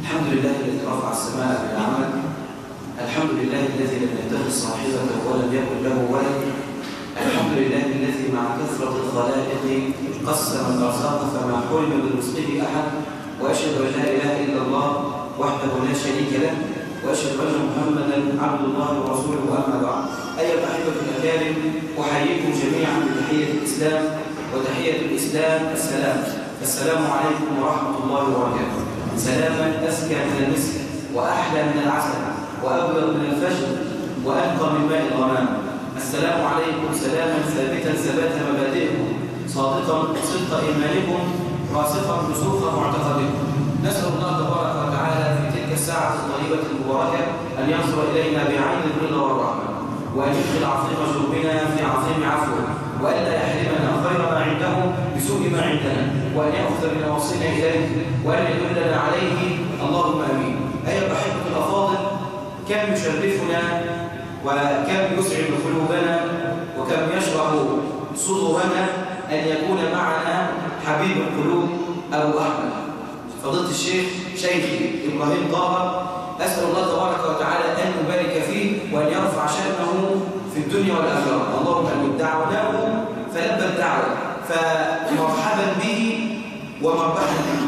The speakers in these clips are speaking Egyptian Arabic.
الحمد لله الذي رفع السماء بالعمل الحمد لله الذي لم يتخذ صاحبته ولم يكن له ولد الحمد لله الذي مع كثرة الخلائق قسم الأرزاق فما حرم برزقه أحد وأشهد أن لا إله إلا الله وحده لا شريك له وأشهد أن محمدا عبد الله ورسوله أما بعد أيها الأحبة الأكارم أحييكم جميعا بتحية الإسلام وتحية الإسلام السلام السلام عليكم ورحمة الله وبركاته سلاما أزكى من المسك وأحلى من العسل وأبيض من الفجر وأنقى من ماء الغمام السلام عليكم سلاما ثابتا ثبات مبادئكم صادقا صدق إيمانكم راسخا رسوخ معتقدكم نسأل الله تبارك وتعالى في تلك الساعة الطيبة المباركة أن ينظر إلينا بعين الرضا والرحمة وأن يدخل عظيم جنوبنا في عظيم عفوه وألا يحرمنا خير ما عنده بسوء ما عندنا وأن يأخذ بنواصينا إليه وأن يدلنا عليه اللهم آمين أيها الأحبة الأفاضل كم يشرفنا وكم يسعد قلوبنا وكم يشرح صدورنا أن يكون معنا حبيب القلوب أبو أحمد فضيلة الشيخ شيخي إبراهيم طه أسأل الله تبارك وتعالى أن يبارك فيه وأن يرفع شأنه في الدنيا والآخرة اللهم أمين دعوناه فلبى الدعوة فمرحبا به ومربحا به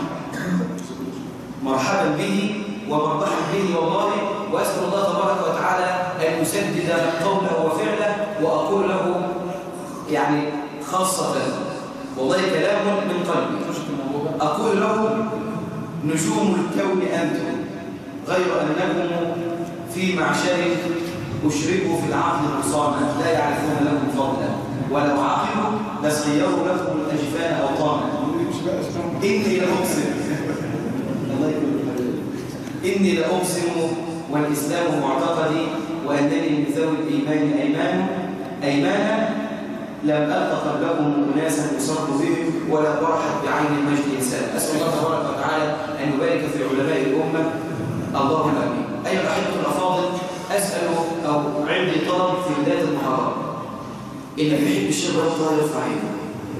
مرحبا به ومربحا به والله وأسأل الله تبارك وتعالى أن يسدد قوله وفعله وأقول له يعني خاصة والله كلام من قلبي أقول له نجوم الكون أنتم غير أنكم في معشر أشركوا في العقل نقصانا لا يعرفون لكم فضلا ولو عقلوا لصيروا لكم الأجفان أوطانا إني لأقسم الله يكرمك إني لأقسم والإسلام معتقدي وأنني من ذوي الإيمان أيمان أيمانا لم ألق قبلكم أناسا يصرف بهم ولا برحت بعين المجد إنسان أسأل الله تبارك وتعالى أن يبارك في علماء الأمة اللهم آمين أيها الأحبة الأفاضل أسأل أو عندي طلب في بداية المحاضرة اللي بيحب الشيخ رفضه يرفع عينه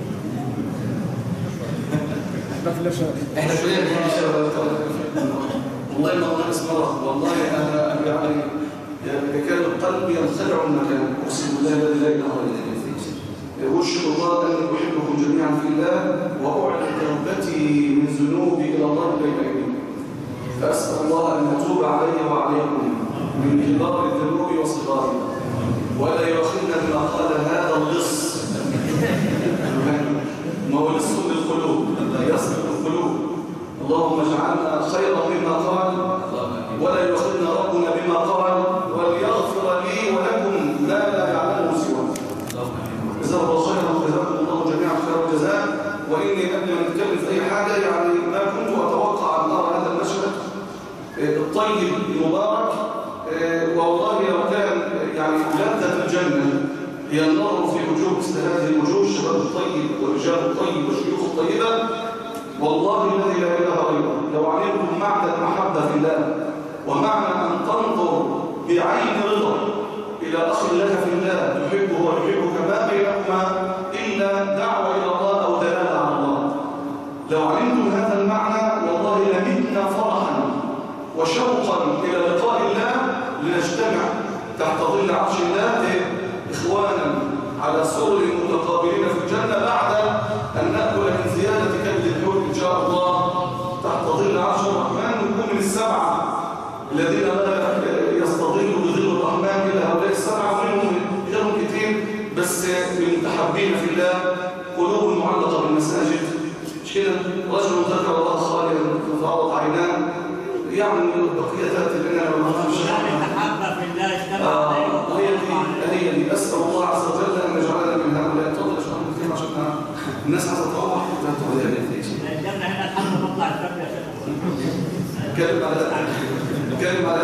احنا كلنا بنحب الشيخ رفضه والله ما ناقص مرة والله أنا أنا يعني يعني كان القلب ينخدع المكان أقسم بالله الذي لا إله إلا هو أشهد الله أني أحبكم جميعا في الله وأعلن توبتي من ذنوبي إلى الله بين أيديكم فأسأل الله أن يتوب علي وعليكم من كبار الذنوب وصغارها ولا يؤاخذنا بما قال هذا اللص ما هو لص للقلوب يصل القلوب اللهم اجعلنا خيرا مما قال ولا يؤاخذنا ربنا بما قال وليغفر لي ولكم ما لا يعلمه سواه جزاه الله خيرا وجزاكم الله جميعا خير الجزاء واني قبل ما نتكلم في اي حاجه يعني ما كنت اتوقع ان ارى هذا المشهد الطيب المبارك والله لو كان يعني لذة الجنة هي النظر في وجوه مثل هذه الوجوه الشباب الطيب والرجال الطيب والشيوخ الطيبة والله الذي لا إله غيره لو علمتم معنى المحبة في الله ومعنى أن تنظر بعين رضا إلى أخ لك في الله تحبه ويحبك ما بينهما إلا دعوة إلى الله أو دلالة على الله لو علمتم هذا المعنى والله لمتنا فرحا وشوقا إلى لقاء الله لنجتمع تحت ظل عرش الله إخوانا على سرر متقابلين في الجنة بعد أن نأكل من زيادة كبد الحوت إن شاء الله تحت ظل عرش الرحمن ونكون من السبعة الذين لا يستظلوا بظل الرحمن إلا هؤلاء السبعة ومنهم غيرهم كتير بس المتحبين في الله قلوب معلقة بالمساجد مش كده رجل ذكر الله خاليا فعوض عيناه يعني البقية تأتي لنا لو ما فهمش هي دي هي دي أسأل الله عز وجل أن يجعلنا من هؤلاء تفضل يا شباب كتير عشان الناس عايزة تروح الجنة هنا الحمد مطلع الفجر يا شيخ نتكلم على نتكلم على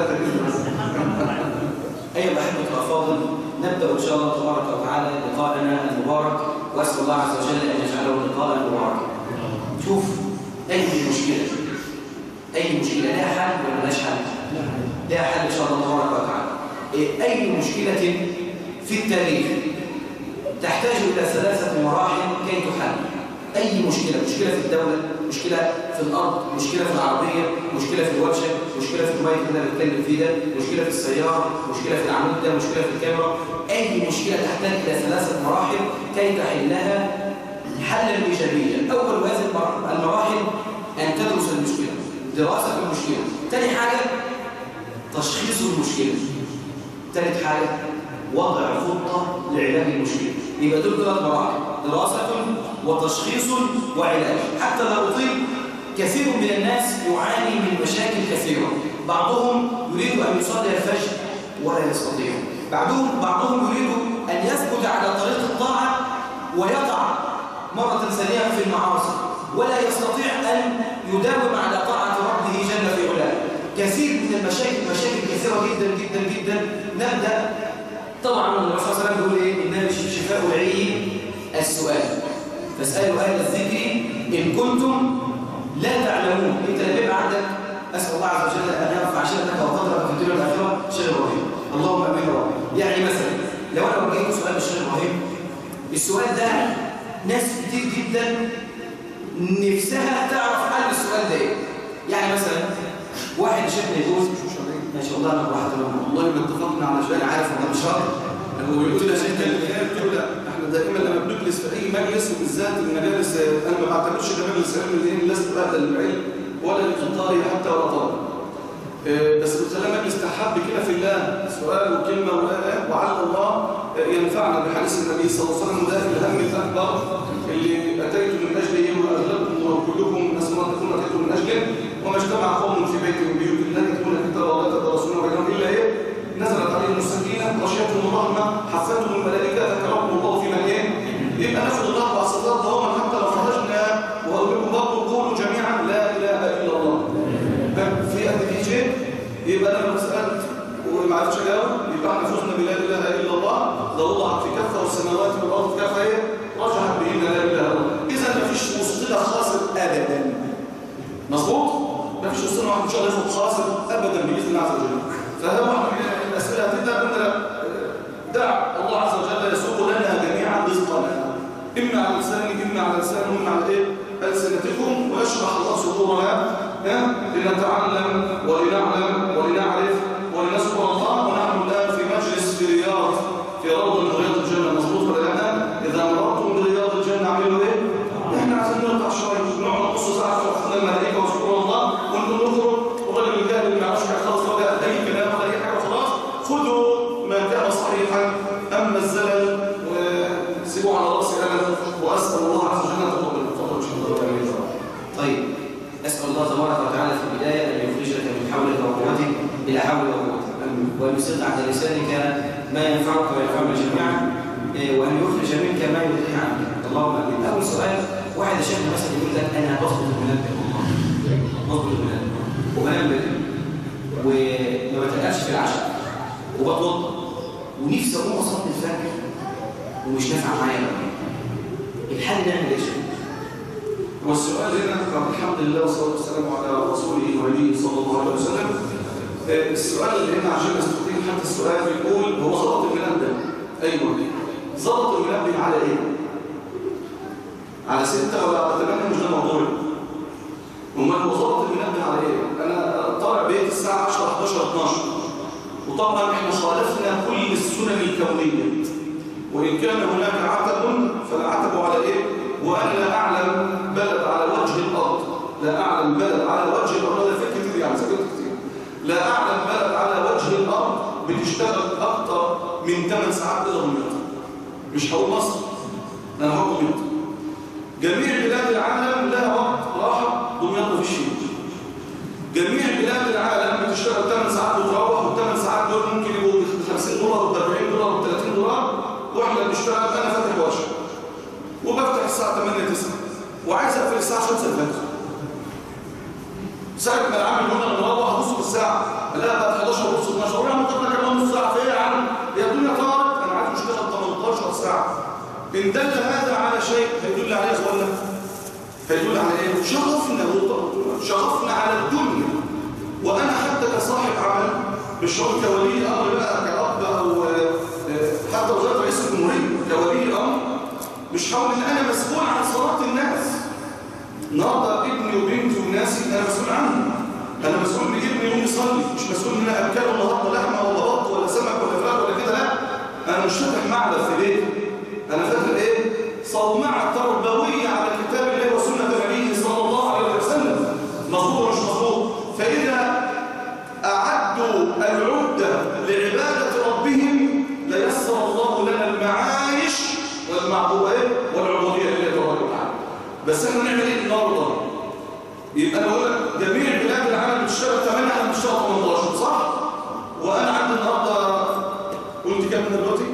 أيها الأحبة الأفاضل نبدأ إن شاء الله تبارك وتعالى لقاءنا المبارك وأسأل الله عز وجل أن يجعله لقاء مباركا شوف أي مشكلة أي مشكلة لها حل ولا ملهاش حل؟ لها حل إن شاء الله تبارك وتعالى أي مشكلة في التاريخ تحتاج إلى ثلاثة مراحل كي تحل أي مشكلة مشكلة في الدولة مشكله في الارض مشكله في العربيه مشكله في الورشه مشكله في المايك اللي انا بتكلم فيه ده مشكله في السياره مشكله في العمود ده مشكله في الكاميرا اي مشكله تحتاج الى ثلاثه مراحل كي تحلها حلا ايجابيا اول هذه المراحل ان تدرس المشكله دراسه المشكله ثاني حاجه تشخيص المشكله ثالث حاجه وضع خطه لعلاج المشكله يبقى دول ثلاث مراحل دراسه وتشخيص وعلاج حتى لا اطيل كثير من الناس يعاني من مشاكل كثيره بعضهم يريد ان يصلي الفجر ولا يستطيع بعضهم بعضهم يريد ان يثبت على طريق الطاعه ويقع مرة ثانية في المعاصي ولا يستطيع أن يداوم على طاعة ربه جل في علاه كثير من المشاكل مشاكل كثيرة جدا جدا جدا نبدأ طبعا الرسول صلى الله عليه وسلم بيقول ايه انما شفاء العي السؤال فاسألوا أهل الذكر إن كنتم لا تعلمون انت لما يبقى عندك أسأل الله عز وجل أن يرفع شأنك وقدرك في الدنيا والآخرة شيخ إبراهيم اللهم أمين يا رب يعني مثلا لو أنا وجهت سؤال للشيخ إبراهيم السؤال ده ناس كتير جدا نفسها تعرف حل السؤال ده ايه يعني مثلا واحد شيخنا يقول ما شاء الله انا براحه والله ما اتفقنا على شيء انا عارف انا مش شرط هو يقول لي شيء بتقول لا احنا دائما لما بنجلس في اي مجلس وبالذات المجالس انا ما بعتبرش ده مجلس علم لان لست بعد العلم ولا لقطاري حتى ولا طالب آه، بس بتخلينا مجلس تحب كده في الله سؤال وكلمه وآية وعلى الله آه، ينفعنا بحديث النبي صلى الله عليه وسلم ده الهم الاكبر اللي اتيت من اجله واغلبكم وكلكم نسال الله تكون اتيت من اجله وما اجتمع قوم في بيت من بيوت الله يتلون كتاب الله يتدارسونه بينهم الا ايه نزلت عليهم السكينه غشيتهم الرحمه حفتهم الملائكه ذكرهم الله في من ايه يبقى ناخد الاربع صفات ضمانا حتى لو خرجنا واقول لكم برضه قولوا جميعا لا اله الا الله في النتيجه يبقى انا لو سالت وما عرفتش اجاوب يبقى احنا فزنا بلا اله الا الله لو وضعت في كفه والسماوات والارض في كفه ايه رجحت بهن لا اله الا الله اذا ما فيش وسطنا خاسر ابدا مظبوط ما فيش وسطنا واحد ان شاء الله ياخد خاسر ابدا باذن الله عز وجل فهو احنا الاسئله هتبدا قلنا دع الله عز وجل يسوق لنا جميعا رزقنا اما على لساني اما على لسانه اما على ايه السنتكم ويشرح الله صدورنا ها؟ لنتعلم ولنعلم ولنعرف ولنذكر الله ونحن الان في مجلس في رياض في روضه من رياض الجنه مظبوط ولا لا اذا مررتم برياض الجنه اعملوا ايه احنا عايزين نقطع شويه نقعد نص ساعه في وقتنا الملائكه وذكر الله ونقول نخرج والراجل الجاهل اللي ما يعرفش حاجه خالص ولا اي كلام ولا اي حاجه خلاص خذوا ما كان صحيحا اما الزلل وسيبوه على راسي انا واسال الله عز وجل ان تقبل تفضل ان شاء الله طيب أسأل الله تبارك وتعالى في البداية أن يخرجك من حولك وقوتك إلى حول وقوتك وأن يسد على لسانك ما ينفعك وينفعنا جميعا إيه، وأن يخرج منك ما يغني عنك اللهم آمين أول سؤال واحد شيخ مثلا يقول لك أنا بظبط المنبه بظبط المنبه وبنام بدري وما بتقلش في العشاء وبتوضى ونفسي أقوم أصلي الفجر ومش نافع معايا بقى الحل نعمل إيه يا شيخ؟ والسؤال هنا طب الحمد لله والصلاه والسلام على رسوله ونبيه صلى الله عليه وسلم آه، السؤال اللي هنا عشان نستطيع حتى السؤال بيقول هو ظبط المنبه ايوه ظبط المنبه على ايه؟ على ستة ولا على ثمانية مش ده موضوعي امال هو ظبط المنبه على ايه؟ انا طالع بيت الساعة 10 11 12 وطبعا احنا خالفنا كل السنن الكونية وإن كان هناك عتب فالعتب على إيه؟ وأنا لا أعلم بلد على وجه الأرض لا أعلم بلد على وجه الأرض هذا فكر كتير يعني سكت كتير لا أعلم بلد على وجه الأرض بتشتغل أكتر من 8 ساعات إلى دمياط مش هقول مصر أنا هقول دمياط جميع بلاد العالم لها وقت راحة دمياط مفيش شيء جميع بلاد العالم بتشتغل 8 ساعات وتروح وال8 ساعات دول ممكن يبقوا ب 50 دولار و 40 دولار و 30 دولار واحنا بنشتغل انا فاتح ورشه وبفتح الساعه 8 9 وعايز اقفل الساعه 5 الفجر ساعه ما العامل هنا مروح ابص في الساعه لا بقى 11 ونص 12 يا عم طب كمان نص ساعه فين يا عم يا الدنيا طارت انا عايز اشتغل 18 ساعه ان دل هذا على شيء هيدل عليه يا اخوانا هيدل على ايه شغفنا شغفنا على الدنيا وانا حتى كصاحب عمل مش هقول كولي امر بقى كاب او حتى وزاره رئيس الجمهوريه كولي امر مش هقول ان انا مسؤول عن صلاه الناس النهارده ابن ناسي انا مسؤول عنه انا مسؤول ان ابني يقوم يصلي مش مسؤول ان انا اكله النهارده لحمه ولا بط ولا سمك ولا فراخ ولا كده لا انا مش فاتح معدن في بيتي انا فاتح ايه صومعه تربويه على كتاب الله وسنه نبيه صلى الله عليه وسلم مظبوط ولا مش مظبوط فاذا اعدوا العده لعباده ربهم ليسر الله لنا المعايش والمعبودات والعبوديه لله تبارك وتعالى بس احنا نعمل ايه النهارده يبقى انا بقول لك جميع بلاد العالم بتشتغل 8 احنا بنشتغل 18 صح وانا عندي النهارده قلت كام من دلوقتي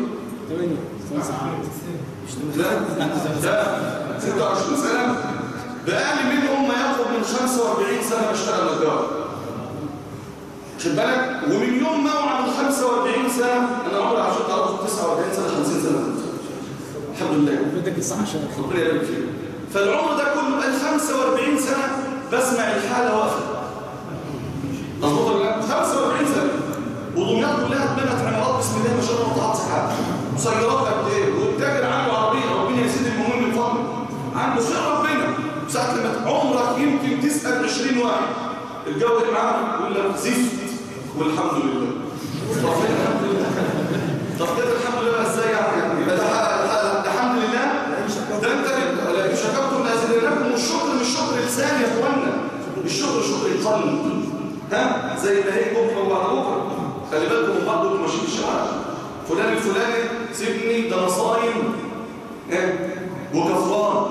8 لا لا 26 سنه بقالي منهم ما ياخد من 45 سنه بشتغل نجار خد بالك ومن يوم ما اوعى من 45 سنه انا عمري عشان اخد 49 سنه 50 سنه الحمد لله بدك الصحة شغال ربنا يبارك فيك فالعمر ده كله بقى 45 سنه بسمع الحاله واقفه مظبوط ولا لا 45 سنه ودمياط كلها اتبنت عمارات بسم الله ما شاء الله قطعت سحاب مسيرات قد ايه والتاجر عنده عربيه ربنا يزيد المهم من فضله عنده خير ربنا ساعه لما عمرك يمكن تسال 20 واحد الجو اللي معاه يقول لك زفت والحمد لله طب كده الحمد لله طب كده الحمد لله ازاي يعني يبقى ده ده الحمد لله ده انت لكن شكرتم لازيدنكم والشكر مش شكر لسان يا اخوانا الشكر شكر القلب ها زي ما هي بكره وبعد بكره خلي بالكم من بعض وانتم ماشيين في الشارع فلان الفلاني سيبني ده انا صايم ها وكفران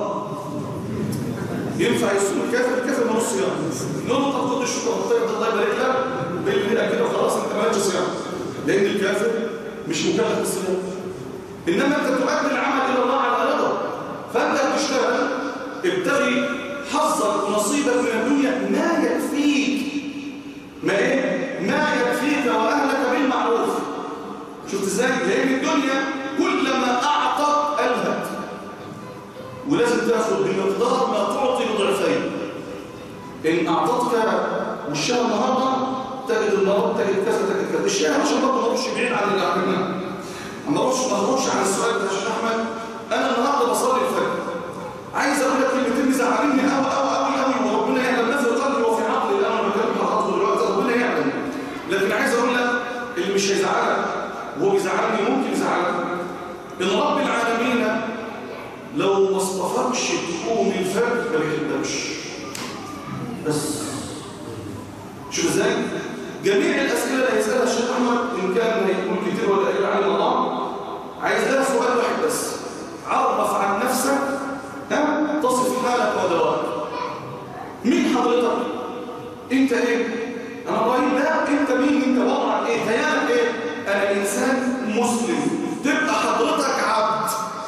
ينفع يصوم الكافر الكافر ملوش صيام نقول له طب خد الشكر طيب الله يبارك لك بالله كده وخلاص انت مالكش صيام لان الكافر مش مكلف بالصيام انما انت تؤدي العمل الى الله على رضا فانت بتشتغل ابتغي حظك ونصيبك من الدنيا ما يكفيك ما ايه ما يكفيك واهلك بالمعروف شفت ازاي لان الدنيا كلما اعطت الهت ولازم تاخد بمقدار ما تعطي بضعفين ان اعطتك والشهر النهارده تجد النهارده تجد كذا تجد كذا الشهر عشان برضه ما نروحش بعيد عن اللي عملناه ما نروحش ما نروحش عن السؤال بتاع الشيخ احمد انا النهارده بصلي الفجر عايز اقول لك كلمتين مزعليني قوي قوي قوي قوي وربنا يعلم ما في قلبي وفي عقلي اللي انا بكلم حضراتكم دلوقتي ربنا يعلم لكن عايز اقول لك اللي مش هيزعلك وهو بيزعلني ممكن يزعلك ان رب العالمين لو ما اصطفاكش تقوم الفجر ما بيحبكش بس شوف ازاي جميع الاسئله اللي هيسالها الشيخ احمد ان كان هيكون كتير ولا قليل على الله عايز لها سؤال واحد بس عرف عن نفسك ها تصف حالك ودوائك مين حضرتك انت ايه انا ابراهيم لا انت مين انت وضعك ايه خيالك ايه انا انسان مسلم تبقى حضرتك عبد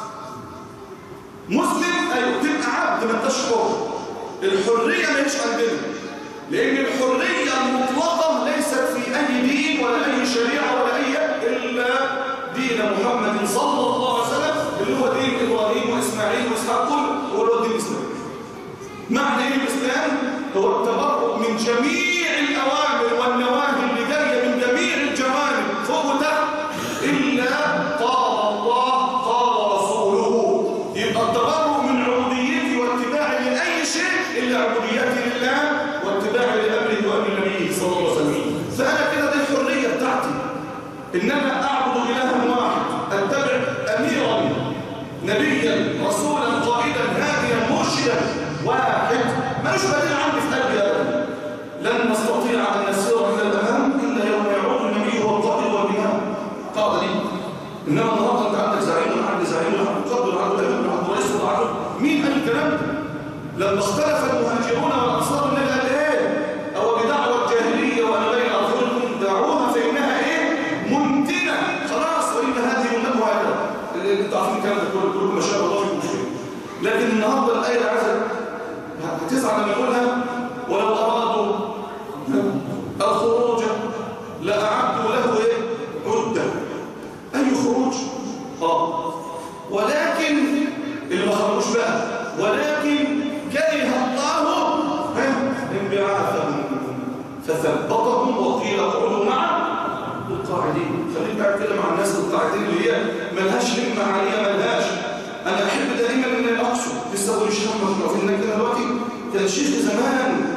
مسلم ايوه تبقى عبد ما انتش حر الحريه ما هيش عندنا لان الحريه المطلقه ليست في اي دين ولا اي شريعه ولا اي الا دين محمد صلى الله عليه وسلم اللي هو دين ابراهيم واسماعيل واسحاق كله هو اللي هو الدين الاسلامي معنى ايه الاسلام هو التبرؤ من جميع الاوامر والنواهي اللي جايه من جميع الجوانب فوق وتحت الا قال الله قال رسوله يبقى التبرؤ من عبوديتي واتباعي لاي شيء الا عبوديتي لله واتباعي لامره وامر النبي صلى الله عليه وسلم فانا كده دي الحريه بتاعتي انما اعبد الها واحد اتبع اميرا نبيا رسولا قائدا هاديا مرشدا واحد مالوش بديل عندي في قلبي ابدا لن نستطيع ان نسير الى الامام الا يوم يعود النبي هو القائد والامام قاعده دي انما النهارده انت عندك زعيم وانا عندي زعيم وانا عندي قائد وانا عندي امام وانا عندي رئيس وانا عندي مين قال الكلام ده؟ لما اختلف المهاجرون والانصار النبي قال ايه؟ او بدعوه الجاهليه وانا بين اظهركم دعوها فانها ايه؟ منتنه خلاص وان هذه امتها هكذا انتوا عارفين الكلام ده كله كلكم ما شاء الله فيكم خير لكن النهارده الايه اللي عايزه هتزعل لما اقولها ولو ارادوا الخروج لاعدوا له ايه؟ عده اي خروج؟ اه ولكن اللي ما خرجوش بقى ولكن كره الله انبعاثهم فثبطهم وقيل اقعدوا مع القاعدين خليك بقى اتكلم عن الناس القاعدين اللي هي ملهاش همه عاليه ملهاش انا احب دائما ان اقصد لسه بقول الشيخ محمد عارفين انك كده دلوقتي كان الشيخ زمان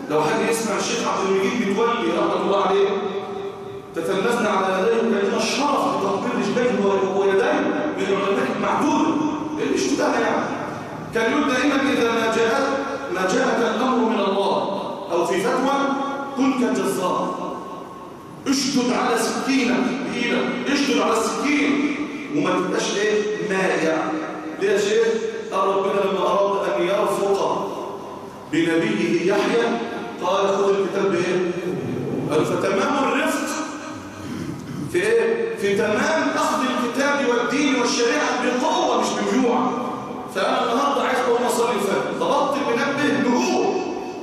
لو حد يسمع الشيخ عبد المجيد متولي رحمه الله عليه تتلمذنا على يديه كأن الشرف لتطبيق رجليه ويديه من العلماء المعدود اللي شفتها يعني كان يقول دائما إذا ما جاءت ما جاءك الأمر من الله أو في فتوى كن كالجزار اشدد على سكينك بإيدك اشدد على السكين وما تبقاش ايه مائع ليه يا شيخ قال ربنا لما أراد أن يرفق بنبيه يحيى قال خذ الكتاب بايه قال فتمام الرفق في ايه في تمام اخذ الكتاب والدين والشريعه بقوه مش بجوع فانا النهارده عايز اقوم اصلي الفجر ضبطت منبه نور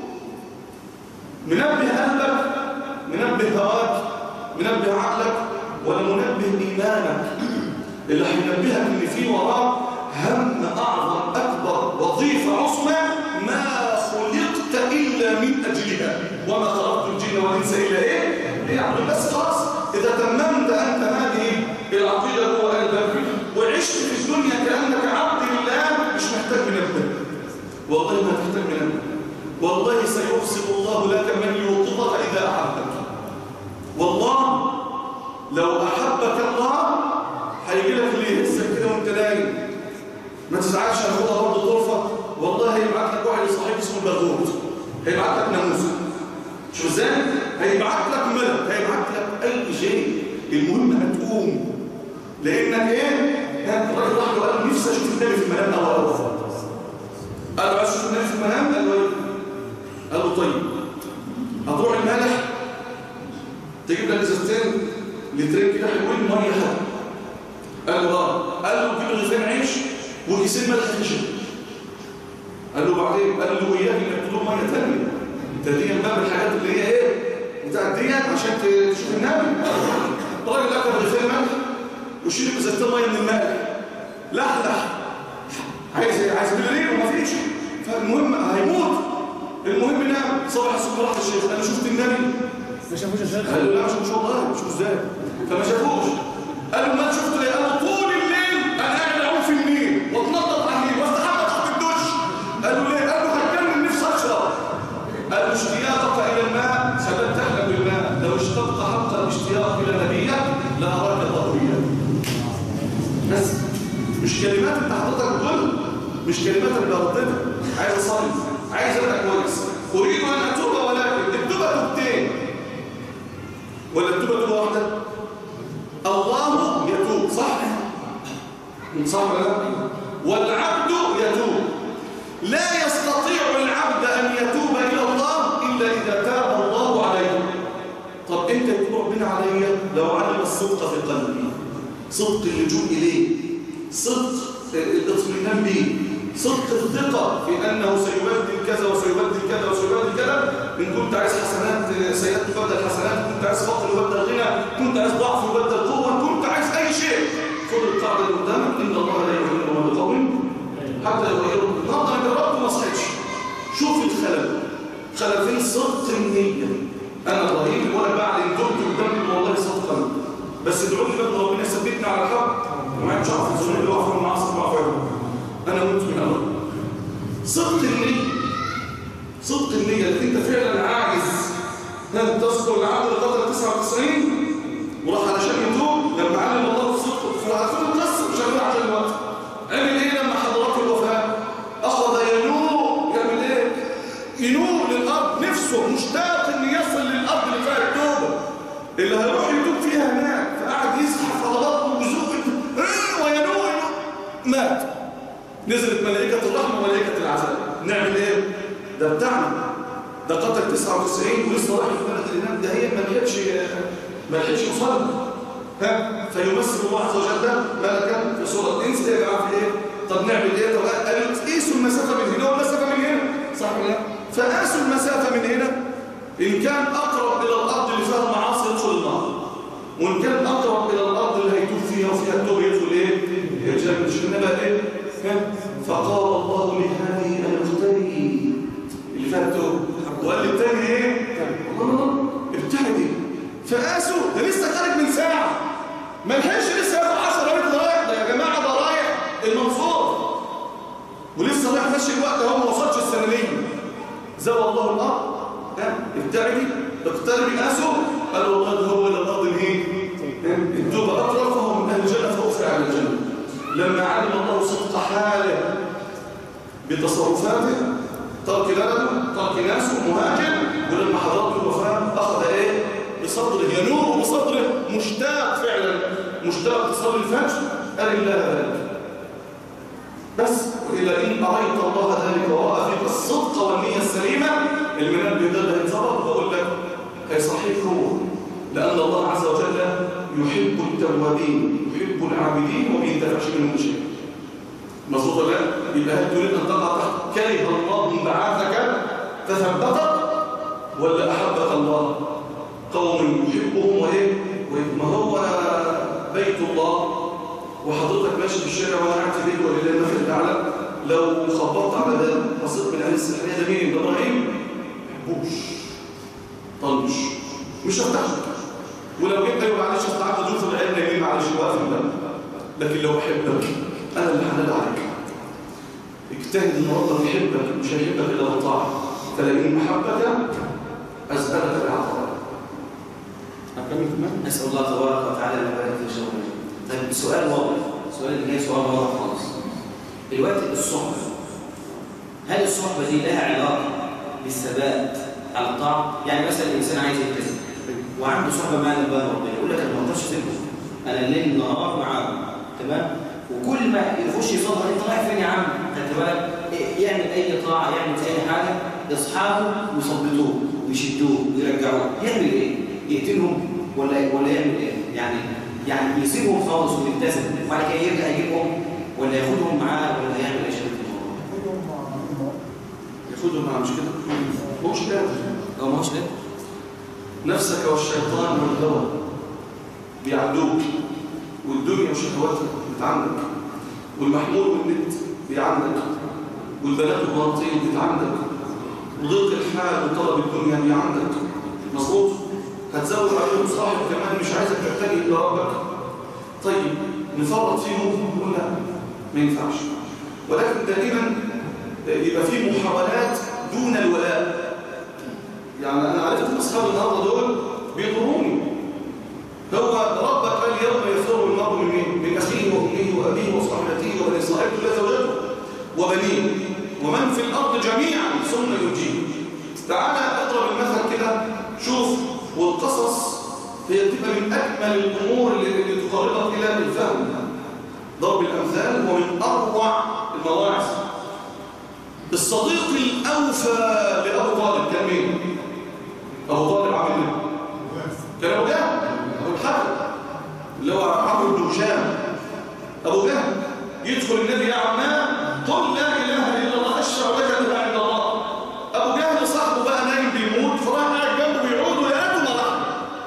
منبه قلبك منبه هواك منبه عقلك ولا منبه ايمانك اللي هينبهك ان في وراه هم اعظم اكبر وظيفه عظمى ما خلقت الا من اجلها وما خلقت الجن والانس الا ايه يعني بس خلاص اذا تممت انت هذه العقيده جوه قلبك وعشت في الدنيا كانك عبد لله مش محتاج منبه والله ما تحتاج منبه والله سيقسم الله لك من يوقظك اذا احبك والله لو احبك الله هيجي لك اللي يهزك كده وانت نايم ما تزعلش هاخدها برضه طرفه والله هيبعت لك واحد صاحب اسمه البغوت هيبعت لك ناموسه شوف ازاي هيبعت لك ملك هيبعت لك اي شيء المهم هتقوم لانك ايه الراجل راح له قال نفسي اشوف النبي في المنام اول اول قال له عايز تشوف النبي في المنام قال له ايه قال له طيب هتروح المالح تجيب لك ازازتين لترين كده حلوين ميه حلوه قال له اه قال له جيب رغيفين عيش وكيسين ملح خشن قال له بعدين قال له اياك انك تطلب ميه ثانيه تدين باب الحاجات اللي هي ايه بتاعت ديت عشان تشوف النبي الراجل اكل رغيفين ملح وشرب ازازتين ميه من الماء لحلح عايز عايز بالليل ومفيش فالمهم هيموت المهم نام صبح الصبح راح الشيخ قال له شفت النبي ما شافوش الشيخ قال له لا مش مش والله مش ازاي فما شافوش قال له ما شفت ليه قال له طول الليل انا قاعد اعوم في النيل واتنطط على النيل واستحمى تحت الدش قال له ليه قال له هتكمل نفسي اشرب قال له اشتياقك الى الماء سببت تحلم بالماء لو اشتقت حق الاشتياق الى نبيك لاراك ضروريا بس مش كلمات انت حضرتك بتقول مش كلمات اللي برددها عايز اصلي عايز ابقى كويس اريد ان اتوب ولكن التوبه توبتين ولا التوبه توبه واحده الله يتوب صح صح ولا لا والعبد يتوب لا يستطيع العبد ان يتوب الى الله الا اذا تاب الله عليه طب انت يتوب ربنا عليا لو علم الصدق في قلبي صدق اللجوء اليه صدق الاطمئنان به صدق الثقة في أنه سيبدل كذا وسيبدل كذا وسيبدل كذا إن كنت عايز حسنات سيئات تبدل حسنات كنت عايز فقر يبدل غنى كنت عايز ضعف يبدل قوة كنت عايز أي شيء خذ القاعدة اللي قدامك إن الله لا يغير ما بقوم حتى يغيروا النهارده أنا جربت وما صحيتش شوف الخلل خلل فين صدق النية أنا ضعيف وأنا بعلن تبت قدامي والله صدقا بس ادعوا لي بقى ربنا يثبتني على الحق وما مش عارف الزمن اللي وقفوا المعاصي وقفوا انا مت من اول صدق النية صدق النية اللي انت فعلا عايز ان تذكر العبد القدر 99 وراح علشان يتوب لما علم الله الصدق فهتكون القصه مش هنقول عشان الوقت عمل ايه لما حضرات الوفاه اخذ ينوء يعمل ايه ينوء للارض نفسه مشتاق ان يصل للارض اللي فيها التوبه اللي هيروح يتوب فيها هناك فقعد يزحف على بطنه ويزوق وينوء مات نزلت ملائكة الرحمة وملائكة العذاب نعمل ايه؟ ده بتاعنا ده قتل 99 ولسه راح في بلد الإمام ده هي ما لحقش ما لحقش يوصل ها فيمثل الله عز وجل ملكا في صورة انس يا جماعة في ايه؟ طب نعمل ايه؟ طب قالوا قيسوا المسافة من هنا والمسافة من هنا صح ولا لا؟ فقاسوا المسافة من هنا إن كان أقرب إلى الأرض اللي فيها المعاصي يدخل النار وإن كان أقرب إلى الأرض اللي هيتوب فيها وفيها التوب يدخل إيه؟ الجنة مش إنما إيه؟ فقال الله لهذه أن اقتدي اللي فيها التوب وقال للتاني إيه؟ ابتعدي فقاسوا ده لسه خارج من ساعة ما لحقش لسه ياخد 10 متر رايح ده يا جماعة ده رايح المنصور ولسه رايح ماشي الوقت اهو ما وصلش السنانية زوى الله الأرض ابتعدي اقتربي ناسه قال والله ده هو الى الارض ايه التوبه اقرب فهو من اهل الجنه فهو في اهل الجنه لما علم الله صدق حاله بتصرفاته ترك بلده ترك ناسه مهاجر ولما حضرته الوفاه اخذ ايه بصدره ينور بصدره مشتاق فعلا مشتاق تصلي الفجر اري الله ذلك بس وإلى إن أريت الله ذلك ورأى فيك الصدق والنية السليمة المنال بيدل هيتظبط بقول لك هي صحيح هو لأن الله عز وجل يحب التوابين يحب العابدين وما ينتفعش منهم شيء مظبوط ولا لا؟ يبقى هل تريد أن تقع تحت كره الله انبعاثك فثبتك ولا أحبك الله قوم يحبهم وإيه؟ ما هو بيت الله وحضرتك ماشي في الشارع وانا قاعد في بيتي ولله المثل الاعلى لو خبطت على باب بصيت من اهل السحريه ده مين؟ ده ابراهيم بوش طنش مش هفتح ولو جيت ايوه معلش استعدت ظروف العلم يمين معلش واقف الباب لكن لو احبك انا اللي حلال عليك اجتهد ان ربنا يحبك مش هيحبك الا بالطاعه فلئن محبك اسالك بعطاء اكمل كمان نسأل الله تبارك وتعالى أن يبارك في شغلنا طيب سؤال واضح السؤال اللي جاي سؤال واضح خالص دلوقتي الصحبة هل الصحبة دي لها علاقة بالثبات على الطاعة؟ يعني مثلا الإنسان عايز يلتزم وعنده صحبة مع الله ربنا يقول لك أنا ما أقدرش أسيبهم أنا الليل نهار معاهم تمام؟ وكل ما يخش يصلي أنت رايح فين يا عم؟ خدت بالك؟ يعمل أي طاعة يعمل أي حاجة أصحابه يثبتوه ويشدوه ويرجعوه يعمل إيه؟ يقتلهم ولا ولا يعمل إيه؟ يعني يعني يسيبهم خالص ويلتزم وبعد كده يرجع يجيبهم ولا ياخدهم معاه ولا يعمل اي شيء في الموضوع ياخدهم معاه مش كده هو مش كده هو ما هوش كده نفسك والشيطان والهوى بيعدوك والدنيا وشهواتها بتعندك والمحمول والنت بيعندك والبنات والبناطيل بتعندك وضيق الحال وطلب الدنيا بيعندك مظبوط هتزود عليهم صاحب كمان مش عايزك تحتاج الى ربك طيب نفرط فيهم نقول لا ما ينفعش ولكن دائما يبقى في محاولات دون الولاء يعني انا عرفت ان اصحاب النهارده دول بيضروني هو ربك قال يوم يفر المرء من مين؟ من اخيه وامه وابيه وصاحبته وبني صاحبته لا زوجته وبنيه ومن في الارض جميعا ثم ينجيه تعالى اضرب المثل كده شوف والقصص هي تبقى من اجمل الامور اللي, اللي تقربك الى الفهم ضرب الامثال هو من اروع المواعظ الصديق الاوفى لابو طالب كان مين ابو طالب عامل ايه كان ابو جهل ابو الحكم اللي هو عمرو بن هشام ابو جهل يدخل النبي يا عماه قل لا اله الا الله اشفع لك بها عند الله ابو جهل صاحبه بقى نايم بيموت فراح قاعد جنبه بيعود ويا ريته ما راح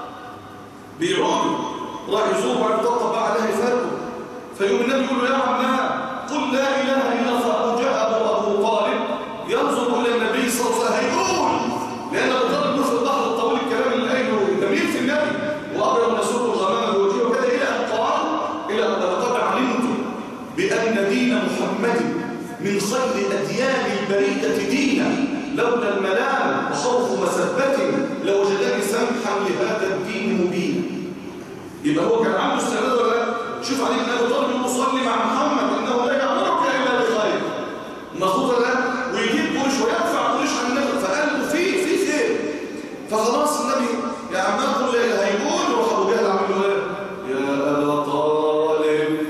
بيعود راح يزور بعد فتره بقى عليه يفارقه فيقوم النبي يقول له يا عماه قل لا اله الا الله فابو جهل ابو ابو طالب ينظر الى النبي صلى الله عليه وسلم هيقول لان ابو طالب له في البحر الطويل الكلام اللي قايله جميل في النبي وابيض نسوق الغمام بوجهه وكذا الى ان قال الى ان لقد علمت بان دين محمد من خير اديان البريده دينا لولا الملام وخوف مسبه لوجدني سمحا لهذا الدين مبينا يبقى هو كان عنده استعداد ولا لا؟ شوف علي بن ابي طالب يقول صلي مع محمد انه لا يامرك الا بخير مظبوط ولا لا؟ ويجيب قريش ويدفع قريش عن النبي فقال له في في خير فخلاص النبي يا عمال قل لا اله هيقول يروح ابو جهل عامل له ايه؟ يا ابا طالب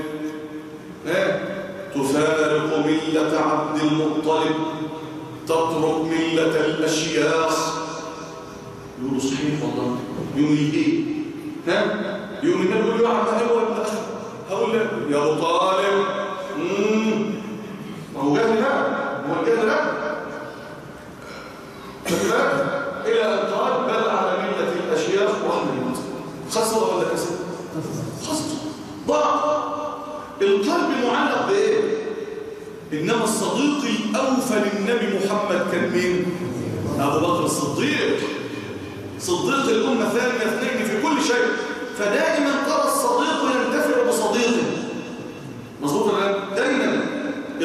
ايه؟ تفارق مله عبد المطلب تترك مله الاشياخ يقولوا صحيح والله يقول لي ايه؟ ها؟ يقوم النبي يقول له يا عم هو ابن اخي هقول له يا ابو طالب امم ما هو جهل لا هو الجهل لا فكذلك الى ان قال بل على مله الاشياخ واحمد خسر ولا كسب خسر ضاع القلب معلق بايه انما الصديق الاوفى للنبي محمد كان مين ابو بكر الصديق صديق الامه ثانيه اثنين في كل شيء فدائما ترى الصديق ينتفع بصديقه مظبوط ولا لا؟ دايما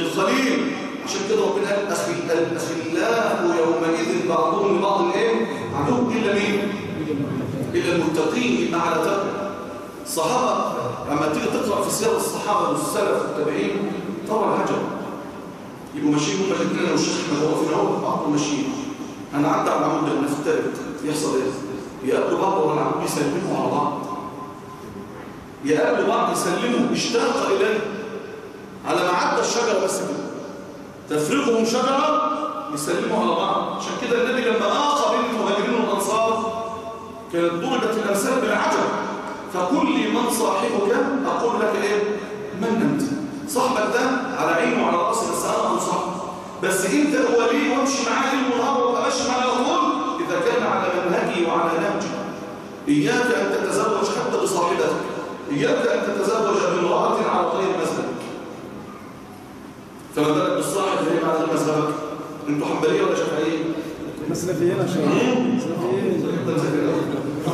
الخليل عشان كده ربنا قال اخي الاخلاء يومئذ بعضهم لبعض ايه عدو إلا مين؟ إلا المتقين يبقى على تقوى الصحابة لما تيجي تقرأ في سير الصحابة والسلف والتابعين طبعا عجب يبقوا ماشيين هم الاثنين لو الشيخ احمد هو في العود بعضهم ماشيين انا عدى على العمود ده نفترض يحصل ايه؟ يقابلوا بعض ولا العمود يسلموا على بعض يقابلوا بعض يسلموا اشتاق اليه على ما عدى الشجره بس كده تفرقهم شجره يسلموا على بعض عشان كده النبي لما اخى بين المهاجرين والانصار كانت ضربت الامثال بالعجب فكل من صاحبك اقول لك ايه من انت صاحبك ده على عينه وعلى راسه بس انا انصحه بس انت وليه وامشي معاه ليل ونهار وابقى ماشي معاه على طول اذا كان على منهجي وعلى نهجي اياك ان تتزوج حتى بصاحبتك اياك ان تتزوج بامراه على غير مذهبك فما بالك بالصاحب اللي هي على غير مذهبك انتوا حنبليه ولا شافعيه؟ مسلفيين عشان مسلفيين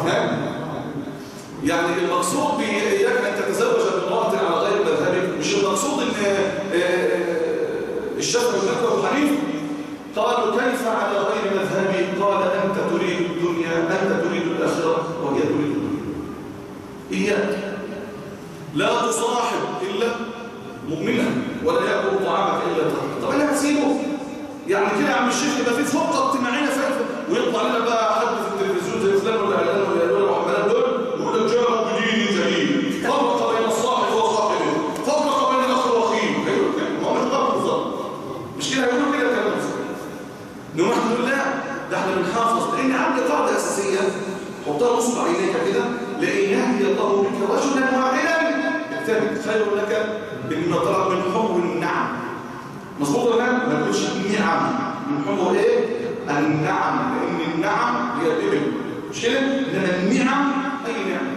يعني المقصود بإياك أن تتزوج بامرأة على غير مذهبك مش المقصود أن آه، آه، الشافعي والمذهب أبو حنيفة قالوا كيف على غير مذهبي قال أنت تريد الدنيا أنت تريد الآخرة وهي تريد الدنيا إياك لا تصاحب إلا مؤمنا ولا يأكل طعامك إلا تقي طب أنا هسيبه يعني كده يا عم الشيخ يبقى في فرقة اجتماعية فاتة ويطلع لنا بقى حد في التلفزيون زي فلان ولا علان ولا ولا وحملان دول يقول لك جاءوا بدين جديد فرق بين الصاحب وصاحبه فرق بين الاخ واخيه هيقول كده ما هو مش غلط بالظبط مش كده هيقولوا كده كلام نقول نحن نقول لا ده احنا بنحافظ لان عندي قاعده اساسيه حطها نصب عينيك كده لان يهدي الله بك رجلا واحدا اكتب خير لك مما طلب من حب النعم مظبوط ولا لا؟ ما تقولش النعم من حب ايه؟ النعم لان النعم هي الابل مش كده؟ انما النعم اي نعم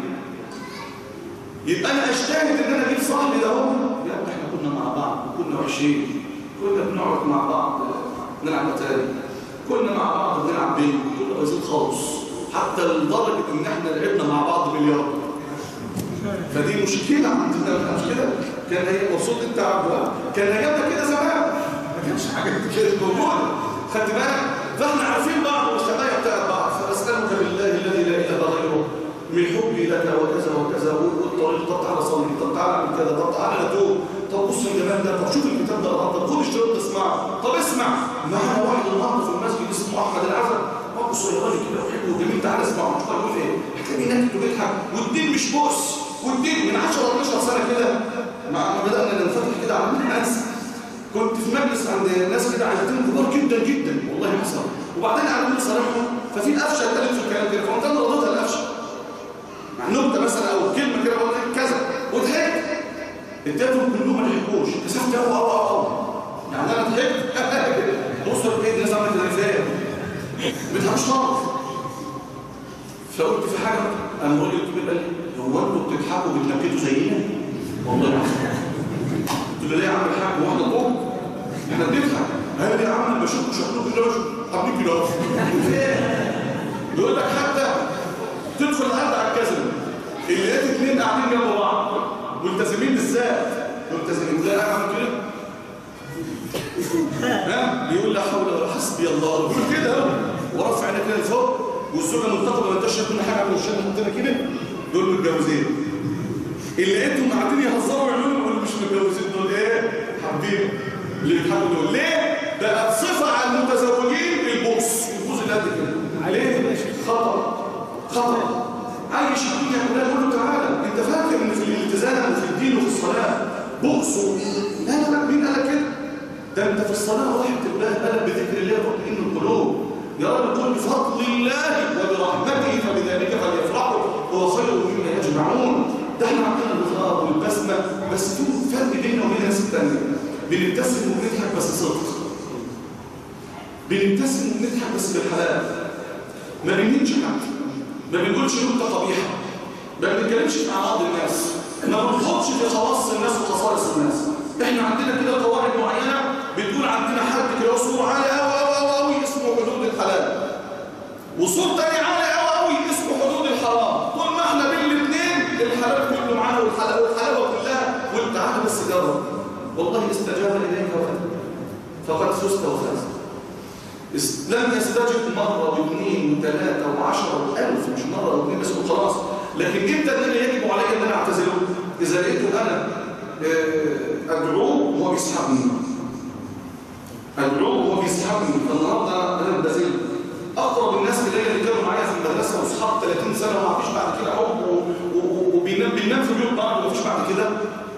يبقى انا اجتهد ان انا اجيب صاحبي ده اهو يا ابني احنا كنا مع بعض وكنا وحشين كنا بنقعد مع بعض نلعب اتاري كنا مع بعض بنلعب بينج كنا بايظين خالص حتى لدرجه ان احنا لعبنا مع بعض بلياردو فدي مشكله عندنا مش كده كان هي مبسوط انت يا عبد الوهاب. كان هيبقى كده زمان ما كانش حاجه كده موجوده خدت بالك فاحنا عارفين بعض والشباب بتاعت بعض فاسالك بالله الذي لا اله غيره من حبي لك وكذا وكذا والطريق طب تعالى صلي طب تعالى اعمل كذا طب تعالى نتوب طب بص الجمال ده طب شوف الكتاب ده النهارده خد اشتراك تسمعه طب اسمع معانا واحد النهارده في المسجد اسمه احمد العزب بص يا راجل كده وحلو وجميل تعالى اسمعه مش هتقول ايه هتلاقي نكت وبيضحك والدين مش بؤس والدين من 10 12 سنه كده مع ما بدانا ننفتح كده على الناس كنت في مجلس عند ناس كده عايزين كبار جدا جدا والله حصل وبعدين قعدوا نصالحهم ففي قفشه اتكلمت في الكلام كده فقمت انا رديتها القفشه مع نكته مثلا او كلمه كده بقول لك كذا وضحكت اديتهم كلهم ما ضحكوش كسفت قوي قوي قوي يعني انا ضحكت بصوا ايه الناس عملت ازاي ما بيضحكوش خالص فقلت في حاجه قام الراجل الكبير قال لي هو انتوا بتضحكوا بتنكتوا زينا والله ما قلت له ليه يا عم الحاج هو احنا طول احنا بنضحك قال لي يا عم بشوف شكلكم كده بشوف عاملين كده اهو يقول لك حتى تدخل الارض على الكذب اللي لقيت اثنين قاعدين جنب بعض ملتزمين بالذات ملتزمين زي انا عامل كده ها بيقول لا حول ولا حسبي الله بيقول كده اهو ورفع عينك كده لفوق والزوجه منتقبه ما انتش شايف كل حاجه عامله وشها حاطينها كده دول متجوزين اللي لقيتهم قاعدين يهزروا ويعملوا يقولوا مش متجوزين دول ايه حابين اللي بيضحكوا دول ليه بقت صفه على المتزوجين البؤس البؤس اللي قد كده عليه خطر خطر عايش الدنيا كلها يقول له تعالى انت فاكر ان في الالتزام وفي الدين وفي الصلاه بؤس لا لا لا مين قال كده ده انت في الصلاه واحد الله قال بذكر الله تطمئن القلوب يا رب قل بفضل الله وبرحمته فبذلك فليفرحوا هو خير مما يجمعون ده احنا عندنا الغار والبسمه بس في فرق بيننا وبين الناس الثانيه بنبتسم وبنضحك بس صدق بنبتسم وبنضحك بس بالحلال ما بنهينش حد ما بنقولش نكته قبيحه ما بنتكلمش في اعراض الناس ما بنخوضش في خواص الناس وخصائص الناس احنا عندنا كده قواعد معينه بتقول عندنا حد كده صوره عاليه قوي قوي قوي قوي اسمه حدود الحلال وصور تاني عالي قوي قوي اسمه حدود الحرام طول ما احنا بين الاثنين الحلال كله معانا والحلال والحلاوه كلها وانت عارف بس جرب والله استجاب اليك وفات فقد فزت وفاز است- لم يستجب مرة واثنين وثلاثة وعشرة وألف مش مرة أو اثنين بس خلاص لكن امتى ان انا يجب علي ان انا اعتزله اذا لقيته انا آه، ادعوه وهو بيسحبني ادعوه وهو بيسحبني النهارده انا بنزل اقرب الناس الي اللي كانوا معايا في المدرسه واصحاب 30 سنه وما فيش بعد كده حب و- و- وبينام بينام في بيوت بعض وما فيش بعد كده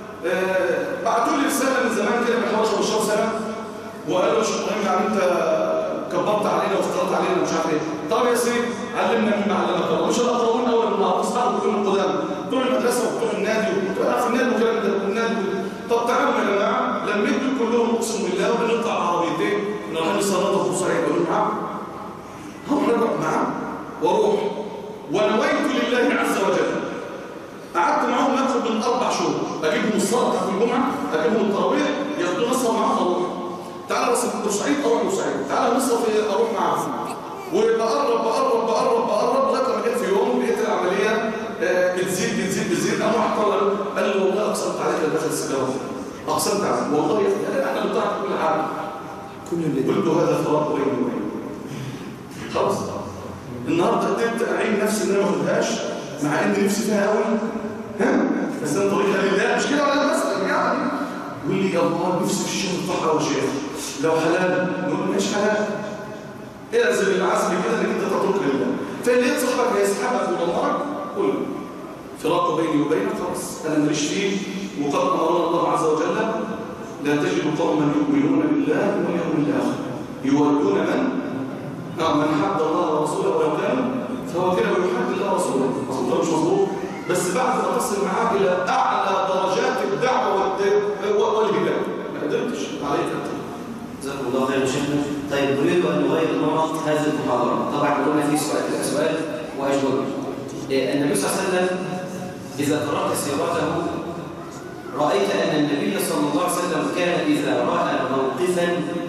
آه، بعتوا لي رساله من زمان كده من حوالي 15 سنه وقالوا يا شيخ ابراهيم يعني انت كبرت علينا وافترضت علينا ومش عارف ايه طب يا سيدي علمنا مما علمك الله مش الاقربون اول من معروف اصحابه كلهم قدام بتوع المدرسه وبتوع النادي وبتوع في النادي والكلام ده والنادي طب تعالوا يا جماعه لميتوا كلهم اقسم بالله وبنطلع عربيتين نروح نصنطوا في بورسعيد اقول معاهم هم نروح معاهم واروح ونويت لله عز وجل قعدت معاهم اكثر من اربع شهور اجيبهم الصلاه بتاعت الجمعه اجيبهم التراويح ياخدوا نصر معاهم اروح تعالى بس بورسعيد اروح بورسعيد تعالى نصرف اروح معاهم وبقرب بقرب بقرب بقرب لغايه لما جيت في يوم لقيت العمليه آه، بتزيد بتزيد بتزيد قام واحد طلع قال لي والله اقسمت عليك لا دخل السجاره اقسمت عليك والله يا اخي انا انا بتاعك كل حاجه كل اللي قلت له هذا فراق بيني وبينك خلاص النهارده قدرت اعين نفسي ان انا ما اخدهاش مع ان نفسي فيها قوي ها بس انا طريقها لله مش كده ولا بس يعني يقول لي يا الله نفسي في الشغل بتاعها يا شيخ لو حلال نقول له مش حلال اعزم العزم كده انك انت تترك لله فاللي لقيت صاحبك هيسحبك ويدمرك قول له فراق بيني وبينك خلاص انا ماليش فيه وقد امرنا الله عز وجل لا تجد قوما يؤمنون بالله واليوم الاخر يولون من نعم من حد الله ورسوله ولو كانوا فهو كده ويحد الله ورسوله مظبوط ولا مش مظبوط بس بعد ما تصل معاه الى اعلى درجات الدعوه والد- والهدايه ما قدرتش عليك انت جزاكم الله خير يا شيخنا طيب نريد ان نغير نمط هذه المحاضره طبعا قلنا في سؤال سؤال واجوبه إيه، النبي صلى الله عليه وسلم اذا قرات سيرته رايت ان النبي صلى الله عليه وسلم كان اذا راى موقفا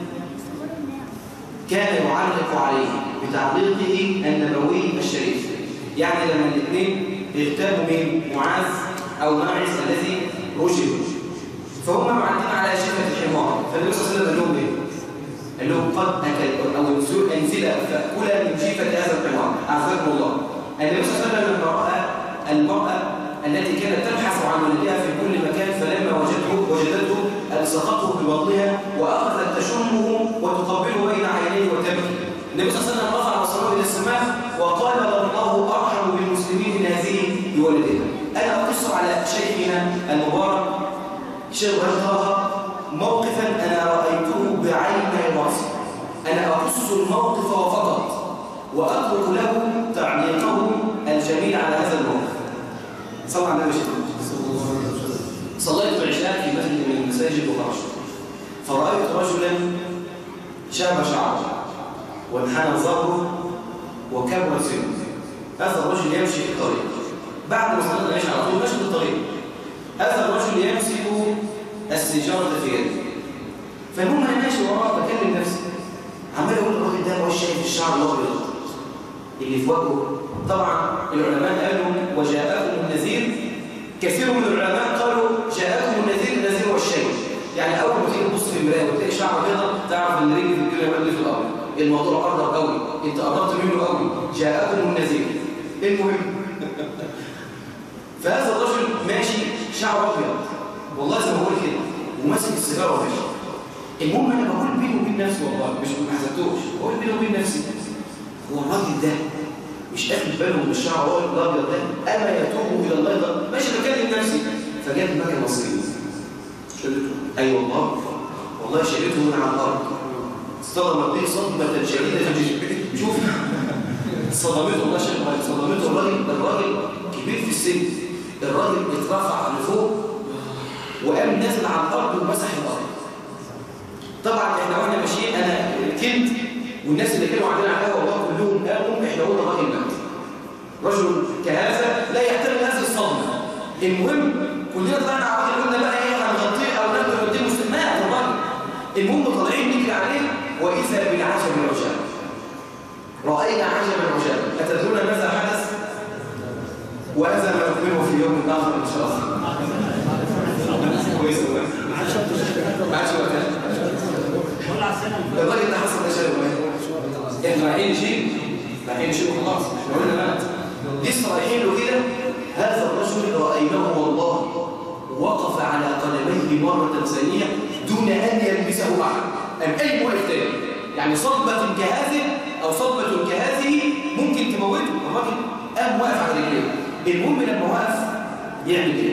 كان يعلق عليه بتعليقه النبوي الشريف يعني لما الاثنين اغتابوا من معاذ او ماعز الذي رجل فهم معدين على شفة الحمار فالنبي صلى الله عليه وسلم قال لهم ايه؟ قال لهم قد اكل او انزل انزلا فاكلا من شفة هذا الحمار اعزكم الله النبي صلى الله عليه وسلم لما راى المرأة التي كانت تبحث عن ولدها في كل مكان فلما وجدته وجدته الصقته ببطنها واخذت تشمه وتقبله بين عينيه وتبكي النبي صلى الله عليه وسلم رفع بصره الى السماء وقال الله ارحم بالمسلمين من هذه بولدها انا اقص على شيخنا المبارك شيخ طه موقفا انا رايته بعيني راسي انا اقص الموقف فقط واترك له تعليقه الجميل على هذا الموقف صلى على النبي صليت العشاء في مسجد من المساجد وخرجت فرايت رجلا شاب شعره وانحنى ظهره وكبر سنه هذا الرجل يمشي في الطريق بعد ما صليت العشاء على طول ماشي في الطريق هذا الرجل يمسك السيجارة في يده فالمهم انا ماشي وراه بكلم نفسي عمال اقول الراجل ده هو شايف الشعر الابيض اللي في وجهه طبعا العلماء قالوا وجاءكم النذير كثير من العلماء قالوا جاءكم النذير النذير هو الشيء يعني اول ما تيجي تبص في المرايه وتلاقي شعر كده تعرف ان رجل في الدنيا اللي في الارض الموضوع قرب قوي انت قربت منه قوي جاءكم النذير المهم فهذا الرجل ماشي شعره ابيض والله زي ما بقول كده وماسك السيجاره وماشي المهم انا بقول بيني وبين نفسي والله مش ما حسبتوش بقول بيني وبين نفسي هو الراجل ده مش اخد باله من الشعر هو الابيض ده اما يتوب الى الله ده ماشي بكلم نفسي فجاب دماغي مصري شلته اي والله والله شلته من على الارض اصطدمت به صدمه شديده جدا شوف صدمته والله شيخ إبراهيم، صدمته الراجل الراجل كبير في السن الراجل اترفع لفوق وقام نازل على الارض ومسح الارض طبعا احنا واحنا ماشيين انا كنت والناس اللي كانوا عندنا عليها والله كلهم قاموا احنا قلنا الراجل مات رجل كهذا لا يحتمل هذه الصدمه المهم كلنا طلعنا على الراجل قلنا بقى ايه هنغطيه او نقدر نديه مسلم مات الراجل المهم طالعين نجري عليه واذا بالعجب العجاب راينا عجبا عجابا اتدرون ماذا حدث وهذا ما نكمله في يوم اخر ان شاء الله كويس ما عادش وقت ولا على السنة الراجل ده حصل ده شيء احنا رايحين نشيل رايحين نشيل خلاص احنا قلنا مات لسه رايحين له كده هذا الرجل رايناه والله وقف على قدميه مرة ثانية دون أن يلمسه أحد أم أي واقف تاني يعني صدمة كهذه أو صدمة كهذه ممكن تموته الراجل قام واقف على رجليه المهم لما وقف يعمل ايه؟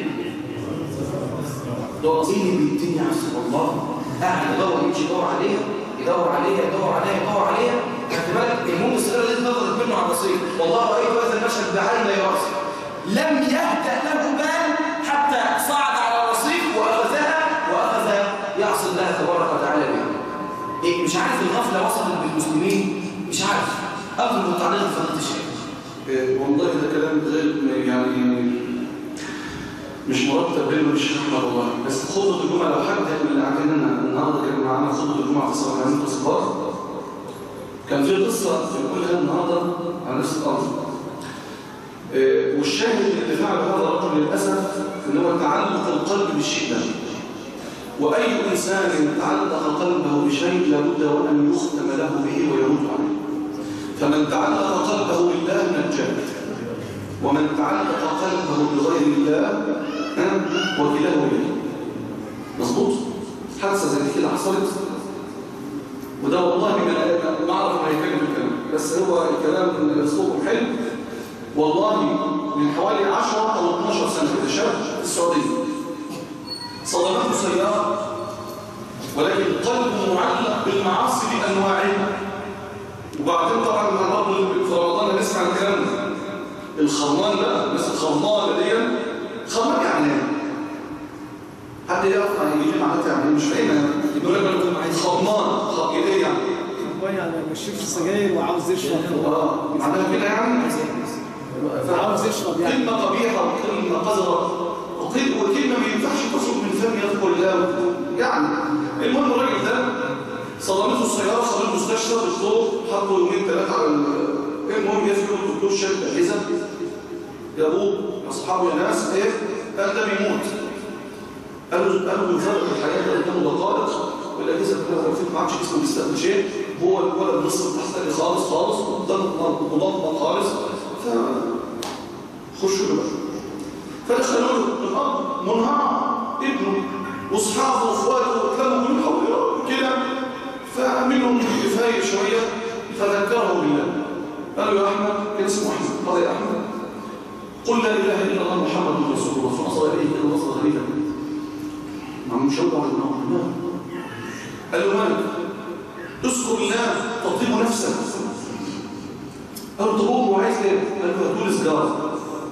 ده ايه اللي بيديني عصر الله قاعد يدور يمشي يدور عليها يدور عليها يدور عليها يدور عليها خدت بالك المهم الصغيره دي نظرت منه على الرصيف والله رايت هذا المشهد بعين راسي لم يهدأ له بال حتى صعد على الرصيف واخذها واخذ يعصي الله تبارك وتعالى بها إيه مش عارف الغفله وصلت بالمسلمين مش عارف اطلب التعليق فضيله الشيخ إيه، والله ده كلام غير يعني مش مرتب بينه مش احمد والله بس خطبه الجمعه لو حد من اللي قاعدين لنا النهارده كان معانا خطبه الجمعه في صلاه عين الصفار كان في قصه بنقولها النهارده على نفس الارض إيه، والشاهد اللي فعل هذا الرجل للاسف ان هو تعلق القلب بالشيء ده واي انسان تعلق قلبه بشيء لابد وان يختم له به ويموت عليه فمن تعلق قلبه بالله نجاه ومن تعلق قلبه بغير الله ها، وكله به مظبوط حادثه زي دي كده حصلت وده والله من ما اعرف ما يتكلم في الكلام بس هو الكلام اسلوبه حلو والله من حوالي 10 او 12 سنه كده شاب في السعوديه صدمته سياره ولكن قلبه معلق بالمعاصي بانواعها وبعدين طبعا مع برضه في رمضان نسمع الكلام ده الخرمان بقى الناس الخرمانه دي خرمان يعني ايه؟ حد يعرف يعني يجي معناتها يعني إيه؟ مش فاهمها يقول لك أنا خرمان خ- ايه يعني؟ يعني ما يشربش سجاير وعاوز يشرب اه معناها كده يعني عاوز يشرب يعني كلمه قبيحه وكلمه قذره وكلمه وكلمه ما ينفعش تخرج من فم يذكر الله يعني المهم الراجل ده صدمته السياره خدوه المستشفى الدكتور حطوا يومين ثلاثه على ال- المهم يفكر الدكتور شد اجهزه يا ابوه يا اصحابه يا ناس ايه قال ده بيموت قالوا قالوا يفرق الحياه ده قدامه دقائق والاجهزه كلها واقفين ما عادش جسمه بيستقبل شيء هو الولد نص تحتاني خالص خالص قدام مضمض خالص ف خشوا له بقى فدخلوا له الاب منهار ابنه واصحابه واخواته اتلموا كلهم حوله كده فمنهم يفايق شويه فذكره بالله قال له يا احمد كان اسمه احمد قال يا احمد قل لا اله الا الله محمد رسول الله فنصر اليه كده نصر غريبا مع مشوع النار قال له مالك اذكر الله تطيب نفسك قال له طب هو عايز ايه؟ قال له هاتوا لي سيجاره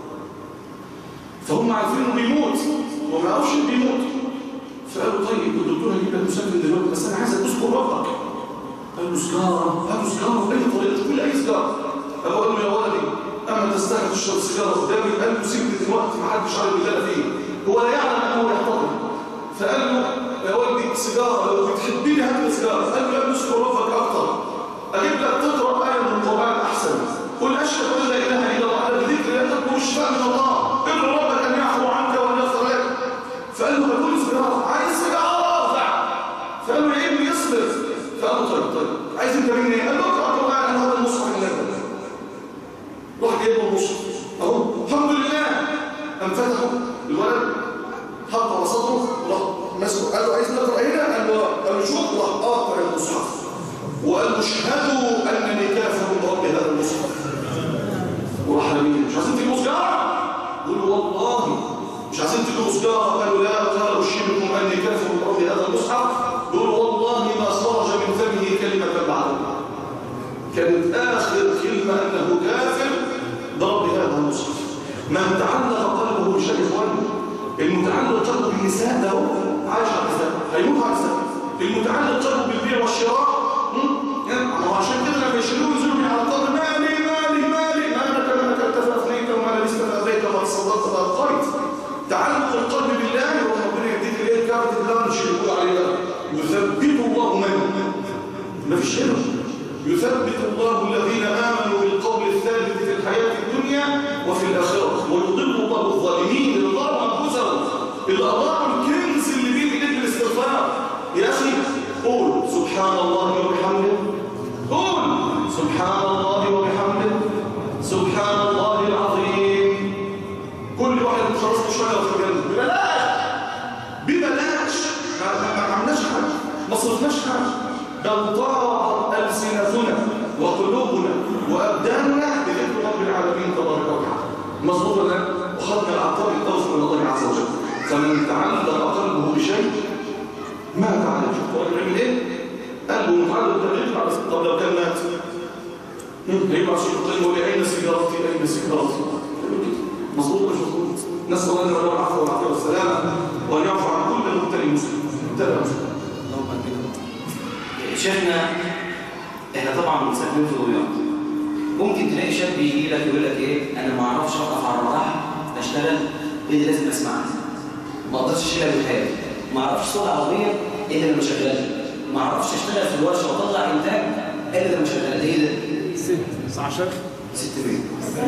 فهم عارفين انه بيموت وما يعرفش انه بيموت فقالوا طيب الدكتور هيجيب لك مسكن دلوقتي بس انا عايزك تذكر ربك قال له سيجاره هاتوا سيجاره باي طريقه كل اي سيجاره ابو قال له يا ولدي اما تستحق تشرب سيجاره قدامي قال له سيبني دلوقتي ما حدش عارف اللي انا فيه هو لا يعلم انه يحتضر فقال له يا ولدي سيجاره لو بتحبيني هات لي سيجاره قال له لا اذكر ربك اكتر اجيب لك تقرا ايه من القران احسن قل اشهد ان لا اله الا الله على ذكر لا تطلب الشفاء من الله ادعو ربك ان يعفو عنك وان يغفر لك فقال له بقول سيجاره عايز سيجاره ارفع فقال له يا ابني اصبر فقال له طيب طيب عايز انت مني ايه؟ قال له اقرا القران هذا المصحف اللي عندك راح جايب له المصحف اهو الحمد لله قام فتحه الولد حط على صدره وراح ماسكه قال له عايز نقرا هنا قال له قال له شوف راح قاطع المصحف وقال له اشهدوا انني كافر برب هذا المصحف وراح رميه مش عايزين تجيبوا سجاره قول له والله مش عايزين تجيبوا سجاره قالوا لا قال اشهدكم اني كافر برب هذا المصحف قول والله ما خرج من فمه كلمه بعد كانت اخر كلمه انه كافر برب هذا المصحف من تعلق قلبه بشيء اخوانه المتعلق قلبه بالنساء ده هو عايش على النساء هيموت على النساء المتعلق قلبه بالبيع والشراء هم؟ يعني ما هو عشان كده لما يشيلوه ينزلوا من على القبر مالي مالي مالي ما انك لما اكلت فافنيت وما لبست فابيت وما تصدقت فابقيت تعلق القلب بالله وربنا يديك الايه الكارت اللانش اللي بيقول عليه ده يثبت الله من ما فيش هنا يثبت الله الذين امنوا بالقول الثابت في الحياه الدنيا وفي الاخره ويضل الله الظالمين اللي ضروا انفسهم اللي اضاعوا الكنز اللي بين ايديك الاستغفار يا اخي قول سبحان الله وبحمده قول سبحان سبحان الله وبحمده سبحان الله العظيم كل واحد خلص شويه وخرج ببلاش ببلاش ما ما- ما عملناش حاجه ما صرفناش حاجه بل طارت السنتنا وقلوبنا وابداننا بذكر رب العالمين تبارك وتعالى مظبوط ولا لا؟ وخدنا العطاء القوس من الله عز وجل فمن تعلق قلبه بشيء ما تعلق شوف هو بيعمل ايه؟ قلبه متعلق بالتغيير على طب لو كان مات هيبقى شيطان يقول لي اين سيجارتي اين سيجارتي مظبوط ولا مش مظبوط نسال الله لنا العفو والعافيه والسلامه وان يعفو عن كل مبتلي مسلم مبتلى مسلم شيخنا احنا طبعا بنسافر في الرياض ممكن تلاقي شاب يجي لك يقول لك ايه انا ما اعرفش اقف على المراحل اشتغل ايه لازم اسمعها ما اقدرش اشيلها من حياتي ما اعرفش صوت عربيه الا لما شغالها ما اعرفش اشتغل في الورشه واطلع انتاج الا لما شغالها ايه ده ست ساعة شيخ ست بيت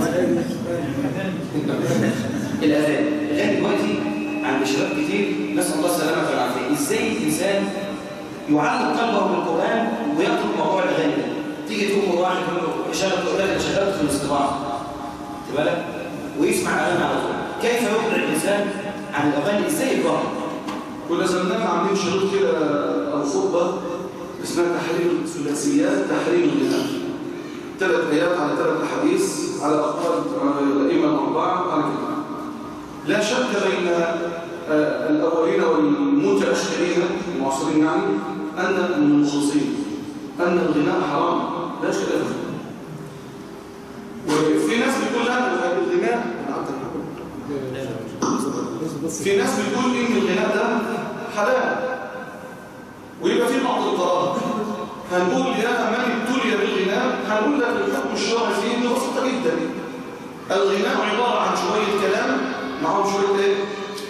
الاذان لغايه دلوقتي عند شباب كتير نسال الله السلامه والعافيه ازاي الانسان يعلق قلبه بالقران ويترك موضوع الاغاني ده تيجي تقوم واحد شغل تقول لك شغلت في الاستماع خد بالك ويسمع اغاني على طول كيف يخبر الانسان عن الاغاني ازاي يقرا كنا زمان عاملين شريط كده او خطبه اسمها تحرير ثلاثيات تحرير الغناء ثلاث ايات على ثلاث احاديث على اقوال الائمه الاربعه على كده لا شك بين آه، الاولين والمتاخرين المعاصرين يعني ان المخلصين ان الغناء حرام لا شك فيه وفي ناس بتقول لا الغناء في ناس بتقول ان الغناء ده حلال ويبقى في بعض القرارات هنقول يا من ابتلي بالغناء هنقول لك الحكم الشرعي فيه بسيطه جدا الغناء عباره عن شويه كلام معاهم شويه ايه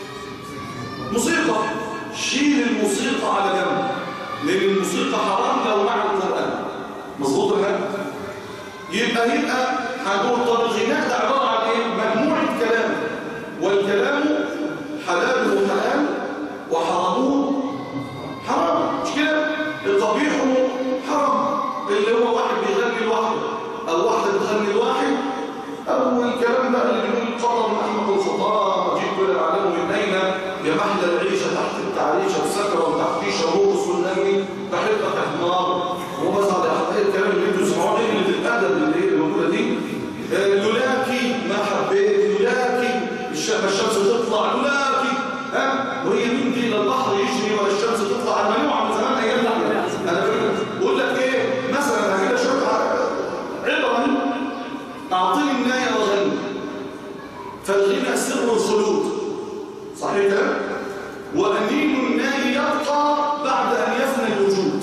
موسيقى شيل الموسيقى على جنب لان الموسيقى حرام لو مع القران مظبوط ولا لا يبقى يبقى هنقول طب الغناء ده عباره عن ايه مجموعه كلام والكلام حلاله حلال وحرامه حرام مش كده القبيح حرام اللي هو واحد بيغني لوحده او واحده بتغني لواحد او الكلام بقى اللي بيقول قدر محمد الخطاب جئت الى العالم من اين يا محلى العيشه تحت التعريشه السكره والتحتيشه روح والنمي بحبك حمار وبزعل احقاق الكلام اللي انتوا تسمعوه ايه اللي الادب اللي هي الموجوده دي آه، لولاكي ما حبيت لولاكي الش- ما الشمس تطلع لولاكي ها وهي مين دي لا البحر يجري ولا الشمس تطلع الممنوع من زمان ايام احنا انا بقول- بقول لك ايه مثلا انا كده شويه عبره اهي. اعطيني النايه وغني فالغنى سر الخلود صحيح كده وانين الناي يبقى بعد ان يفنى الوجود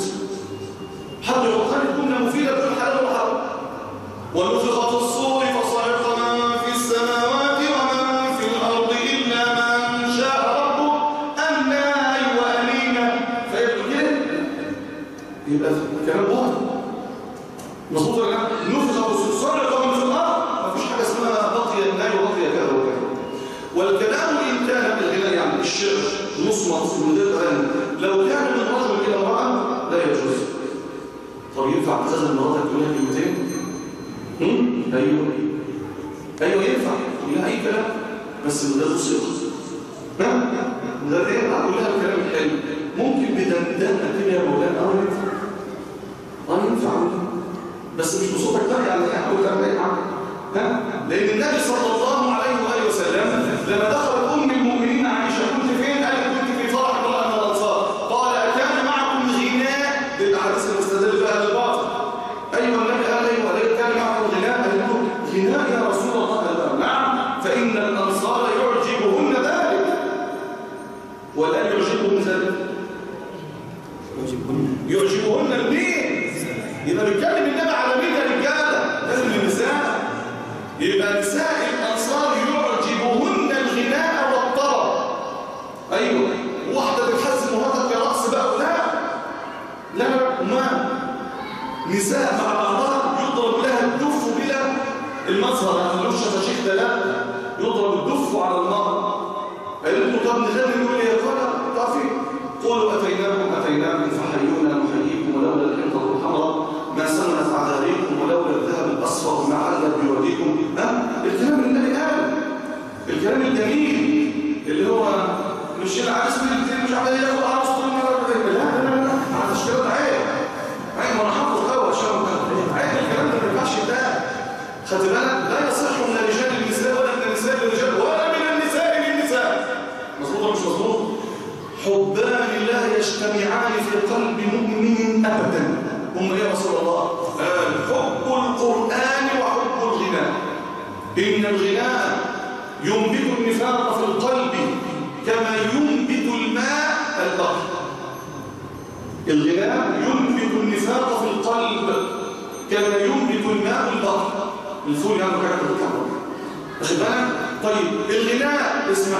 حد يعطيني الجمله مفيده تقول حلال وحرام ونفخ في الصور فصعق من في السماوات ومن في الأرض إلا من شاء ربه الناي وأنينا فيبقى كده يبقى كلام واضح مظبوط ولا لا؟ نفخ في الصور صعق من في الأرض مفيش حاجة اسمها بقي الناي وبقي كذا وكذا والكلام إن كان بالغنى يعني الشعر مصمت من غير غنى لو كان من رجل إلى امرأة لا يجوز طب ينفع تخزن مراتك تقول لها كلمتين؟ هم؟ ايوه ايوه ينفع تقول لها اي كلام بس من غير موسيقى ها من غير ايه اقول لها الكلام الحلو ممكن بدندنه كده يا مولانا اه ينفع اه ينفع بس مش بصوتك ده يعني اقول لها ايه ها لان النبي صلى الله عليه واله وسلم لما دخلت ام المؤمنين عائشه كنت فين قال كنت في فرح امراه من الانصار قال اكان معكم غناء دي الاحاديث المستدل بها للباطل ايوه النبي قال ايوه ليه كان معكم غناء قال لهم غناء يا رسول الله قال نعم فان الانصار يعجبهن ذلك ولا يعجبهم ذلك يعجبهن المين يبقى بيتكلم النبي على مين يا رجاله لازم النساء يبقى نساء الانصار يعجبهن الغناء والطرب ايوه واحده بتحزن مراتك يا رقص بقى لا لا لا ما نساء مع بعضها يضرب لها الدف بلا المظهر ما خلوش شفاشيخ ده لا يضرب الدف على المرأة قالت له طب نغني نقول يا قال تعرفي قولوا اتيناكم اتيناكم فحيونا نحييكم ولولا الحنطه الحمراء ما سمنت عذاريكم ولولا الذهب الاصفر ما علت بواديكم ها الكلام اللي النبي قال الكلام الجميل اللي هو مش العريس من مش عارف ايه ياخد عروس طول ما لا لا لا لا على الشباب عيب عيب ما انا حافظ قوي عشان عيب الكلام ده ما ينفعش يتقال خدت بالك لا يصح من الرجال للنساء ولا من النساء للرجال ولا من النساء للنساء مظبوط ولا مش مظبوط حبان لا يجتمعان في قلب مؤمن ابدا هم يا رسول الله قال حب القران وحب الغناء ان الغناء ينبت النفاق في القلب كما ينبت الماء البحر الغناء ينبت النفاق في القلب كما ينبت الماء البحر الفول يعني حاجه بتتكرر واخد بالك طيب الغناء اسمع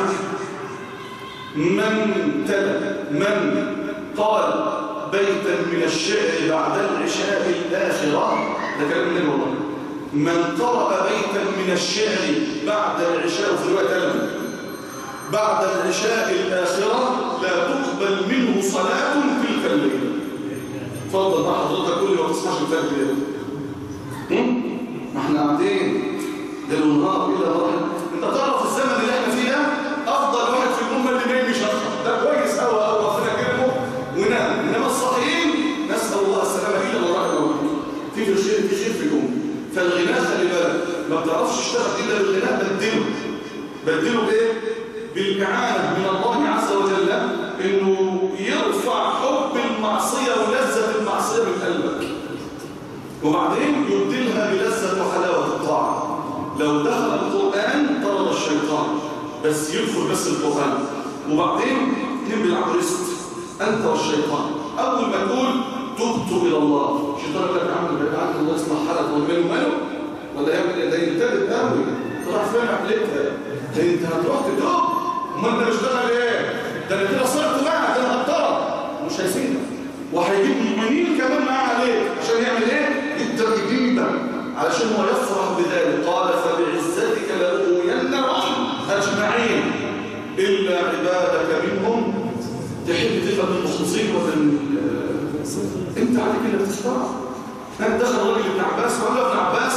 من تلا من قال بيتا من الشعر بعد العشاء الآخرة ده كلام النبي والله من قرأ بيتا من الشعر بعد العشاء في رواية تلمي بعد العشاء الآخرة لا تقبل منه صلاة تلك الليلة اتفضل بقى حضرتك كل ما تسمعش الفجر كده ما احنا قاعدين ده النهار الى مرحله انت تعرف الزمن اللي احنا فيه ده افضل واحد في الامه اللي نايم يشخر ده كويس قوي قوي ربنا كرمه ونام انما الصحيحين نسال الله السلامه الا الله رحمه في في الخير في خير في الامه فالغناء خلي بالك ما بتعرفش تشتغل الا بالغناء بدله بدله بايه بالاعانه من الله عز وجل انه يرفع حب المعصيه ولذه المعصيه من قلبك وبعدين يبدلها بلذة وحلاوة الطاعة لو دخل القرآن طرد الشيطان بس يدخل بس القرآن وبعدين نبي العقرست أنت والشيطان أول ما تقول تبت إلى الله الشيطان يقول لك عمل بقى عمل الله يصلح حالك والمال وماله ولا يعمل إيه ده ينتبه قوي تروح فين عقلتها ده أنت هتروح تتوب أمال أنت بتشتغل إيه؟ ده أنا كده صرت معك ده أنا هضطرك مش هيسيبك وهيجيب مؤمنين كمان معاه عليه عشان يعمل ايه الترجيبة علشان هو يفرح بذلك قال فبعزتك لأغوينهم أجمعين إلا عبادك منهم تحب تبقى من المخلصين ولا من انت عليك اللي بتختار انت دخل راجل ابن عباس وقال له ابن عباس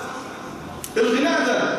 الغناء ده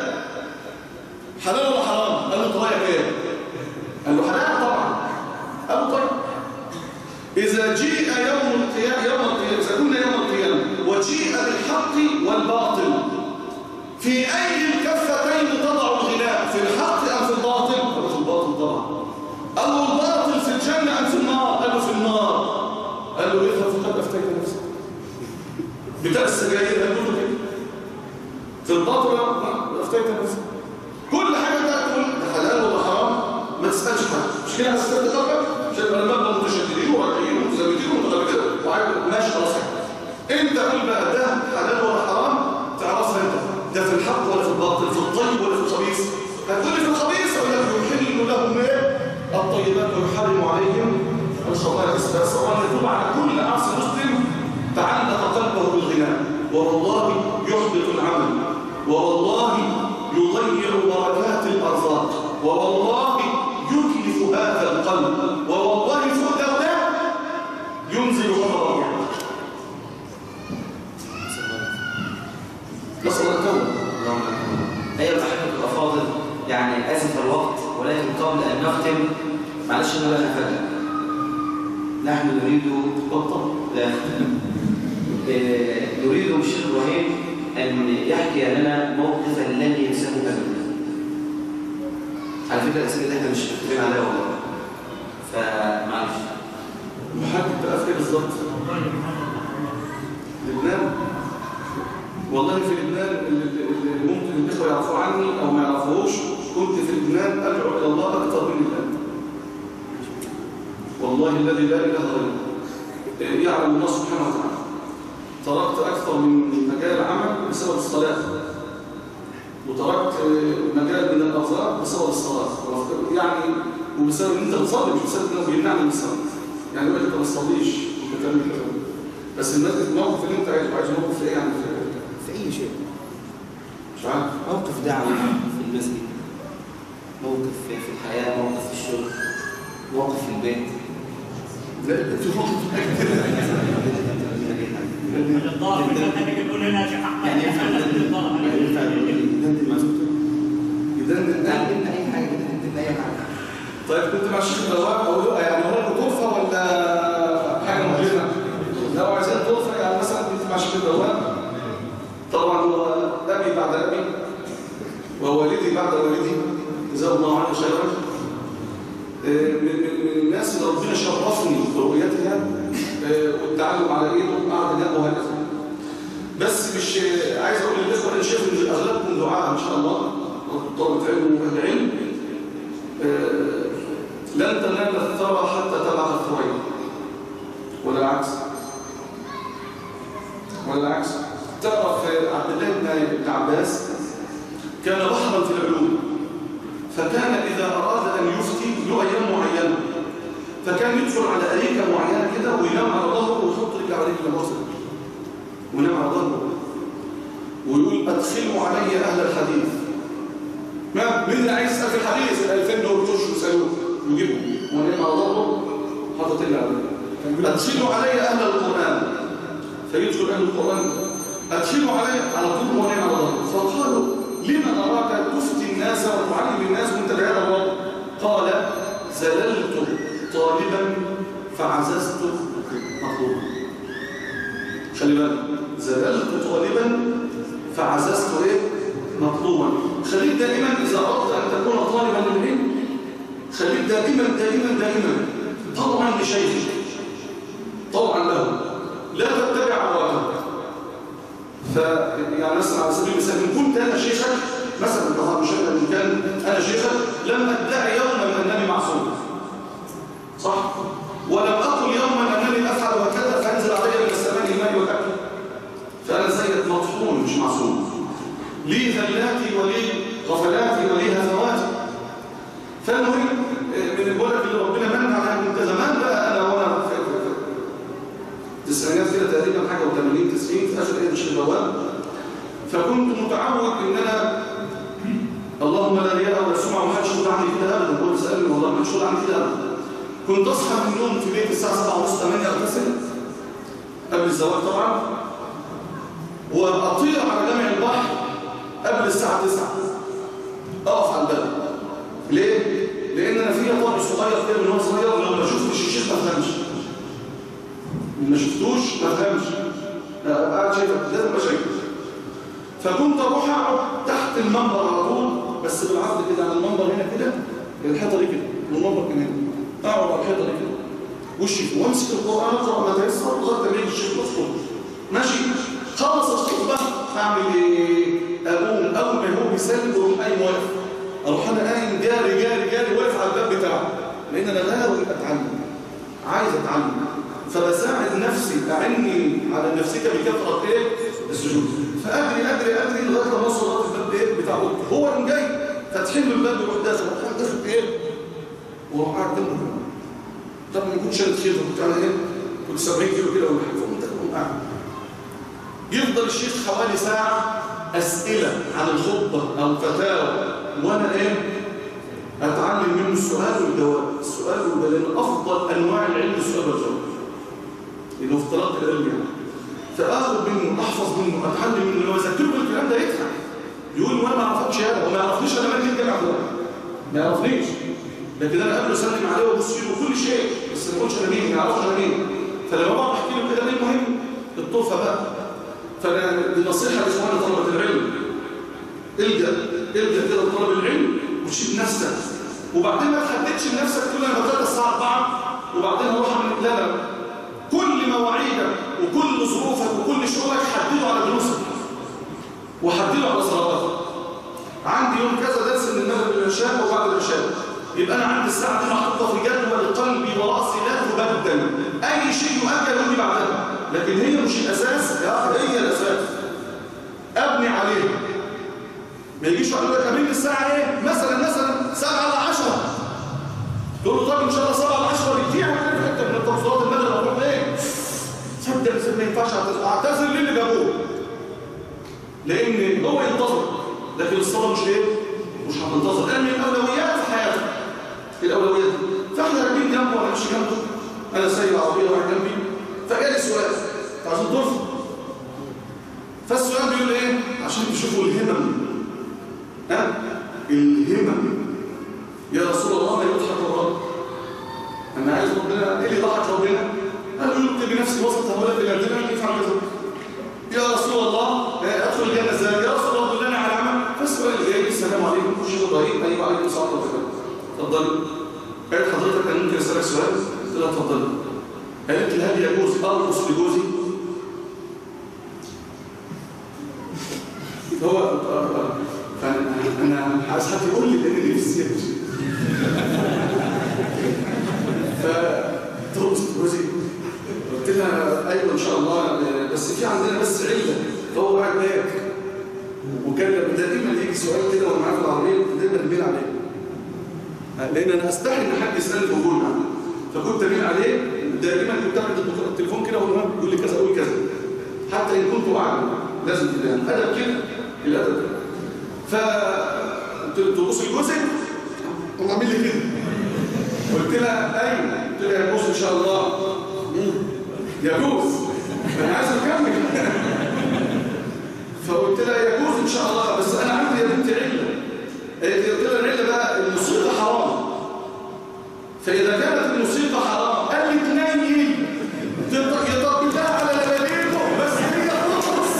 حلال ولا حرام؟ قال له انت رايك ايه؟ قال له حلال طبعا قال له طيب إذا جيء يوم القيامة يوم القيامة إذا كنا يوم القيامة وجيء بالحق والباطل في أي الكفتين تضع الغناء في الحق أم في الباطل؟ قال في الباطل طبعا قال له الباطل في الجنة أم في النار؟ قال له في النار قال له اذهب فقد أفتيت نفسك بتاع السجاير قال له كده في الباطل أفتيت نفسك كل حاجة تقول ده حلال ولا حرام ما تسألش حد مش كده هتستفيد قلبك مش هيبقى المبنى متشددين وراجعين ومتزوجين ومتغربين وعايز ماشي خلاص انت قول بقى ده حلال ولا حرام تعرفها انت ده في الحق ولا في الباطل في الطيب ولا في الخبيث هتقول لي في الخبيث اقول لك يحل لهم ايه الطيبات ويحرم عليهم الخبائث بس الله يتوب على كل عاصي مسلم تعلق قلبه بالغناء والله يحبط العمل والله يضيع بركات الارزاق والله يتلف هذا القلب والله فوق ده ينزل غضب الله نسأل الله التوبة اللهم آمين. أيها الأحبة الأفاضل يعني آسف الوقت ولكن قبل أن نختم معلش أنا بقى نفاجئ نحن نريد بطل لا آه، نريد الشيخ إبراهيم أن يحكي لنا موقفا لن ينساه أبدا على فكرة الأسئلة دي احنا مش متفقين عليها والله فمعلش محدد بقى في ايه بالظبط لبنان والله في لبنان اللي اللي ممكن الاخوه يعرفوا عني او ما يعرفوهوش كنت في لبنان ادعو الى الله اكثر من الان والله الذي لا اله غيره يعلم الله سبحانه وتعالى تركت اكثر من مجال عمل بسبب الصلاه وتركت مجال من الارزاق بسبب الصلاه يعني وبسبب ان انت بتصلي مش بسبب انه بيمنعني من الصلاه يعني يقول لك انت ما بتصليش انت بتعمل كده بس الناس الموقف اللي انت عايزه عايز موقف ايه يعني في في أي شيء مش عارف موقف دعوة في المسجد موقف في في الحياة موقف في الشغل موقف في البيت لا في موقف الضار علمنا اي حاجه كده تدينا اي حاجه طيب كنت مع الشيخ الدواء او له- يعني هو له طرفه ولا حاجه مهمه؟ لو عايزين طرفه يعني مثلا كنت مع الشيخ الدواء طبعا هو ابي بعد ابي ووالدي بعد والدي جزاه الله عنه خيرا آه، من من- من الناس اللي ربنا شرفني برؤيتها آه، والتعلم على ايده قعد هناك وهكذا بس مش عايز اقول للاخوه انا شايف ان اغلبكم دعاء ان شاء الله طلبه علم واهل علم آه، لن تنال الثرى حتى تبع الثريا ولا العكس ولا العكس تعرف عبد الله بن بن عباس كان بحرا في العلوم فكان إذا أراد أن يفتي له أيام معينة فكان يدخل على أريكة معينة كده وينام على ظهره ويحط رجل على رجل المرسل وينام على ظهره ويقول أدخلوا علي أهل الحديث ما مين اللي عايز يسأل في الحديث الألفين دول بتوش يسألوه يجيبوا ونام على ظهره حاطط رجل على رجل أدخلوا علي أهل القرآن فيدخل أهل القرآن أدخلوا علي على طول ونام على ظهره فقالوا لما أراك تفتي الناس وتعلم الناس وانت بهذا الوضع قال زللت طالبا فعززت مطلوبا خلي بالك زللت طالبا فعززت ايه مطلوبا خليك دائما اذا اردت ان تكون طالبا للعلم خليك دائما دائما دائما طوعا لشيخك طوعا له لا تتبع عورته ف يعني مثلا على سبيل المثال ان كنت انا شيخك مثلا لو مش انا ان كان انا شيخك لم ادعي يوما انني معصوم صح ولم اقل يوما انني افعل وكذا فانزل علي من السماء الماء والاكل فانا زيك مطحون مش معصوم لي ذلاتي ولي غفلاتي ولي هفواتي فالمهم آه، من الولد اللي ربنا من عليها من زمان بقى انا وانا في في- في التسعينات كده تقريبا حاجه و80 90 في اخر ايه مش البواب فكنت متعود ان انا اللهم لا رياء ولا سمعه وما حدش يقول عني كده ابدا هو بيسالني والله ما حدش يقول عني كده ابدا كنت اصحى من النوم في بيتي الساعه 7 ونص 8 اغتسل قبل الزواج طبعا واطير على جامع البحر قبل الساعه 9 اقف على الباب ليه؟ لان انا فيا طالب صغير كده من هو صغير لو ما شفتش الشيخ ما فهمش ما شفتوش ما فهمش أنا قاعد شايفك لازم ابقى شايفك فكنت اروح اقعد تحت المنبر على طول بس بالعرض كده على المنبر هنا كده الحيطه دي كده والمنبر كمان اقعد على الحيطه دي كده وشي وامسك القران اقرا ما تيسر لغايه ما يجي الشيخ مذكور ماشي خلص الخطبه اعمل ايه؟ اقوم اول ما هو بيسلم اروح قايم واقف اروح انا قايم جاري جاري جاري واقف على الباب بتاعه لان انا غاوي اتعلم عايز اتعلم فبساعد نفسي اعني على نفسك بكثره ايه السجود فاجري اجري اجري لغايه ما اوصل لغايه الباب ايه بتاع اوضتي هو قام جاي فاتحين له الباب يروح داخل يروح داخل ايه واروح قاعد جنبه كده. طب ما كنتش شايل خير كنت انا ايه كنت 70 كيلو كده ولا حاجه فقمت أقوم قاعد يفضل الشيخ حوالي ساعه اسئله عن الخطبه او فتاوى وانا ايه اتعلم منه السؤال والجواب السؤال والجواب لان افضل انواع العلم السؤال والجواب لانه افتراض العلم يعني فاخذ منه احفظ منه اتعلم منه لو اذكره بالكلام ده يضحك يقول وانا ما اعرفكش هذا وما يعرفنيش انا مالي الجامعه ده ما يعرفنيش لكن انا قبل اسلم عليه وابص له كل شيء بس ما اقولش انا مين ما يعرفش انا مين فلما بقعد احكي له كده ليه مهم الطرفه بقى فانا بنصيحه لاخواني طلبه العلم الجا الجا كده لطلب العلم وشيل نفسك وبعدين ما تحددش لنفسك تقول انا ببدا الساعه 4 وبعدين اروح اعمل لا لا كل مواعيدك وكل ظروفك وكل شغلك حدده على دروسك وحدده على صلاتك عندي يوم كذا درس من المغرب للعشاء وبعد العشاء يبقى انا عندي الساعه دي محطوطه في جدول قلبي وراسي لا تبدل اي شيء يؤجل يقول لي بعدها لكن هي مش الاساس يا اخي هي الاساس ابني عليها ما يجيش واحد يقول لك قابلني الساعه ايه مثلا مثلا 7 ل 10 تقول له طب ان شاء الله 7 ل 10 بكتير ولا في حته من التوصيلات المغرب اروح ايه صدق ما ينفعش اعتذر للي جابوه لان هو ينتظر لكن الصلاه مش ايه مش هتنتظر لان من الاولويات في حياتك في الاولويات فاحنا راكبين جنبه ولا مش جنبه انا سايق العربيه واحد جنبي فجالي سؤال عايزين ترفض فالسؤال بيقول ايه عشان تشوفوا الهمم ها الهمم يا رسول الله ما يضحك الرب انا عايز ربنا ايه اللي ضحك ربنا قال له يلقي بنفسي وسط هؤلاء الذين يفعل كذا يا رسول الله ادخل الجنه ازاي يا رسول الله دلنا على عمل فالسؤال اللي جاي السلام عليكم شيخ ابراهيم ايوه عليكم السلام ورحمه الله اتفضل قالت حضرتك انا ممكن اسالك سؤال قلت لها اتفضل قالت لي هل يجوز ارقص لجوزي هو فانا انا عايز حد يقول لي لان نفسي يمشي فترقص لجوزي قلت لها ايوه ان شاء الله بس في عندنا بس عله فهو قاعد هناك وكان دائما يجي سؤال كده وانا معاه في العربيه كنت دايما اميل عليه لان انا استحي ان حد يسالني في وجودنا فكنت اميل عليه دائما كنت اخد التليفون كده واقول له يقول لي كذا قول كذا حتى ان كنت اعلم لازم كده يعني ادب كده الادب كده فقلت له تبص لجوزك قام عامل لي كده قلت لها ايوه قلت لها يجوز ان شاء الله يجوز انا عايز اكمل فقلت لها يجوز ان شاء الله بس انا عندي يا بنتي عله قلت لها العله بقى الموسيقى حرام فاذا كانت الموسيقى حرام قال لي تنيل يطبق لها على لبابيته بس هي ترقص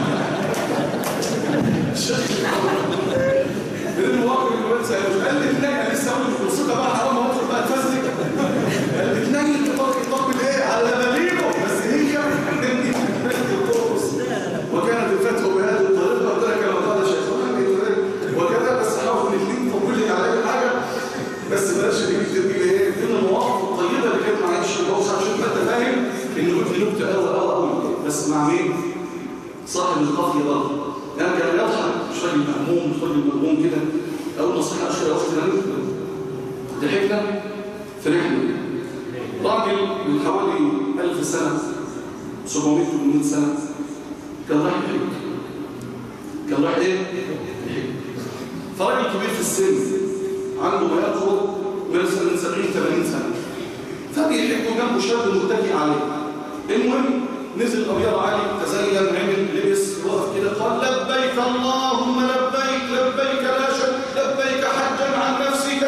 من المواقف اللي بنسى قال لي تنيل انا لسه اقول الموسيقى بقى حرام وادخل بقى اتفزلك قال لي تنيل تطبق يطبق ايه على لبابيته بس هي ترقص وكانت الفتوى بهذه الطريقه قلت لك كما قال شيخنا وكذا بس حاول ان الاثنين تطول لك على اي حاجه بس بلاش تجيب تجيب ايه من المواقف الطيبه اللي كانت معلش البوكس عشان انت فاهم ان قلت نكته قوي قوي قوي بس مع مين؟ صاحب القافيه برضه يعني كان يضحك مش راجل مهموم مش راجل مهموم كده اول نصيحه اشهر يا اختي ضحكنا فرحنا راجل من حوالي 1000 سنه 700 800 سنه كان رايح يحج كان رايح ايه؟ يحج فراجل كبير في السن عنده ما يقرب من 70 80 سنه فبيحب جنبه شاب متكئ عليه المهم نزل ابيض عالي تزين عمل لبس وقف كده قال لبيك اللهم لبيك لبيك لا شك لبيك حجا عن نفسك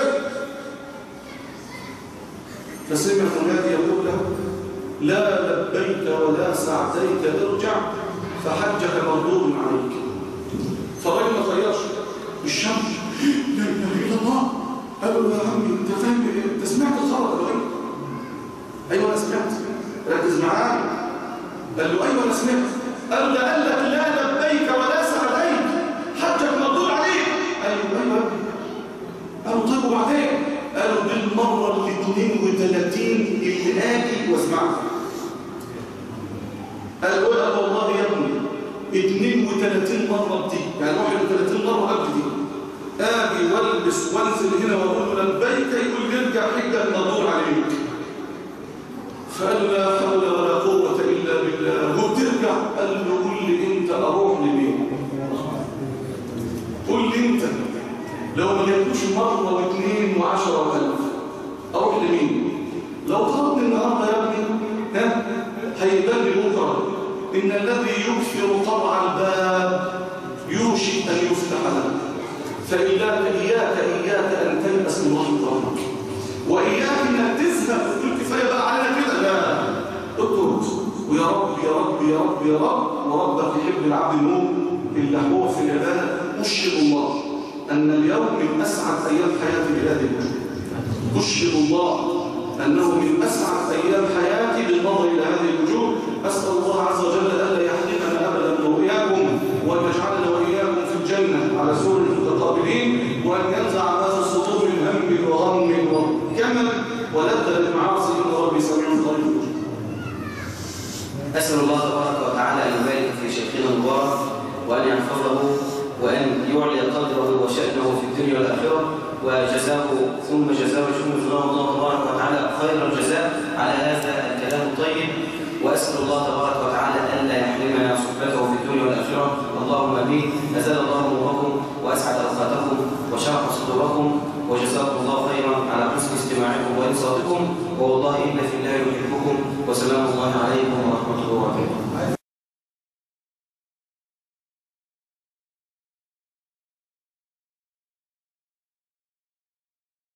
فسمع منادي يقول له لا لبيك ولا سعديك ارجع فحجك مردود عليك فالراجل ما طيرش الشمس لا اله الا الله قال له يا عمي انت فاهم ايه انت سمعت الخبر قال له ايوه ايوه انا سمعت ركز معايا قال له ايوه انا سمعت قال له قال لك لا لبيك ولا سعديك حجك مردود عليك قال له ايوه قال له طيب وبعدين قال له بالمره ال 32 اللي اجي واسمعك قال له لا والله يا ابني 32 مرة دي يعني 31 مرة قبل دي آجي والبس وانزل هنا واقول له لبيك يقول يرجع حجة مردود عليك فقال لا حول ولا قوة إلا بالله وبترجع قال له قول لي أنت أروح لمين قول لي أنت لو ما جبتوش مرة واثنين وعشرة وألف أروح لمين لو طلبني النهاردة يا ابني ها هيبان لي بكرة إن الذي يكثر طبع الباب يوشك أن يفتح له فإياك إياك إياك أن تيأس من رحمة ربك وإياك أنك تذهب وتقول كفاية بقى علينا كده لا اطرد ويا رب يا رب يا رب يا رب وربك يحب العبد المؤمن اللي هو في العبادة أشهد الله أن اليوم من أسعد أيام حياتي بهذه الوجود أشهد الله أنه من أسعد أيام حياتي بالنظر إلى هذه الوجوه أسأل الله عز وجل ألا يحرمنا أبدا وإياكم وأن يجعلنا وإياكم في الجنة على سور المتقابلين وأن ينزع ما في الصدور من هم وغم وكمل ولذة المعاصي إن ربي سميع قريب أسأل الله تبارك وتعالى أن يبارك في شيخنا المبارك وأن يحفظه وأن يعلي قدره وشأنه في الدنيا والآخرة وجزاه ثم جزاه ثم جزاه الله تبارك وتعالى خير الجزاء على هذا الكلام الطيب وأسأل الله تبارك وتعالى أن لا يحرمنا صحبته في الدنيا والآخرة اللهم آمين أزال الله نوركم وأسعد أوقاتكم وشرح صدوركم وجزاكم الله خيرا على حسن استماعكم وإنصاتكم والله إن في الله يحبكم وسلام الله عليكم ورحمة الله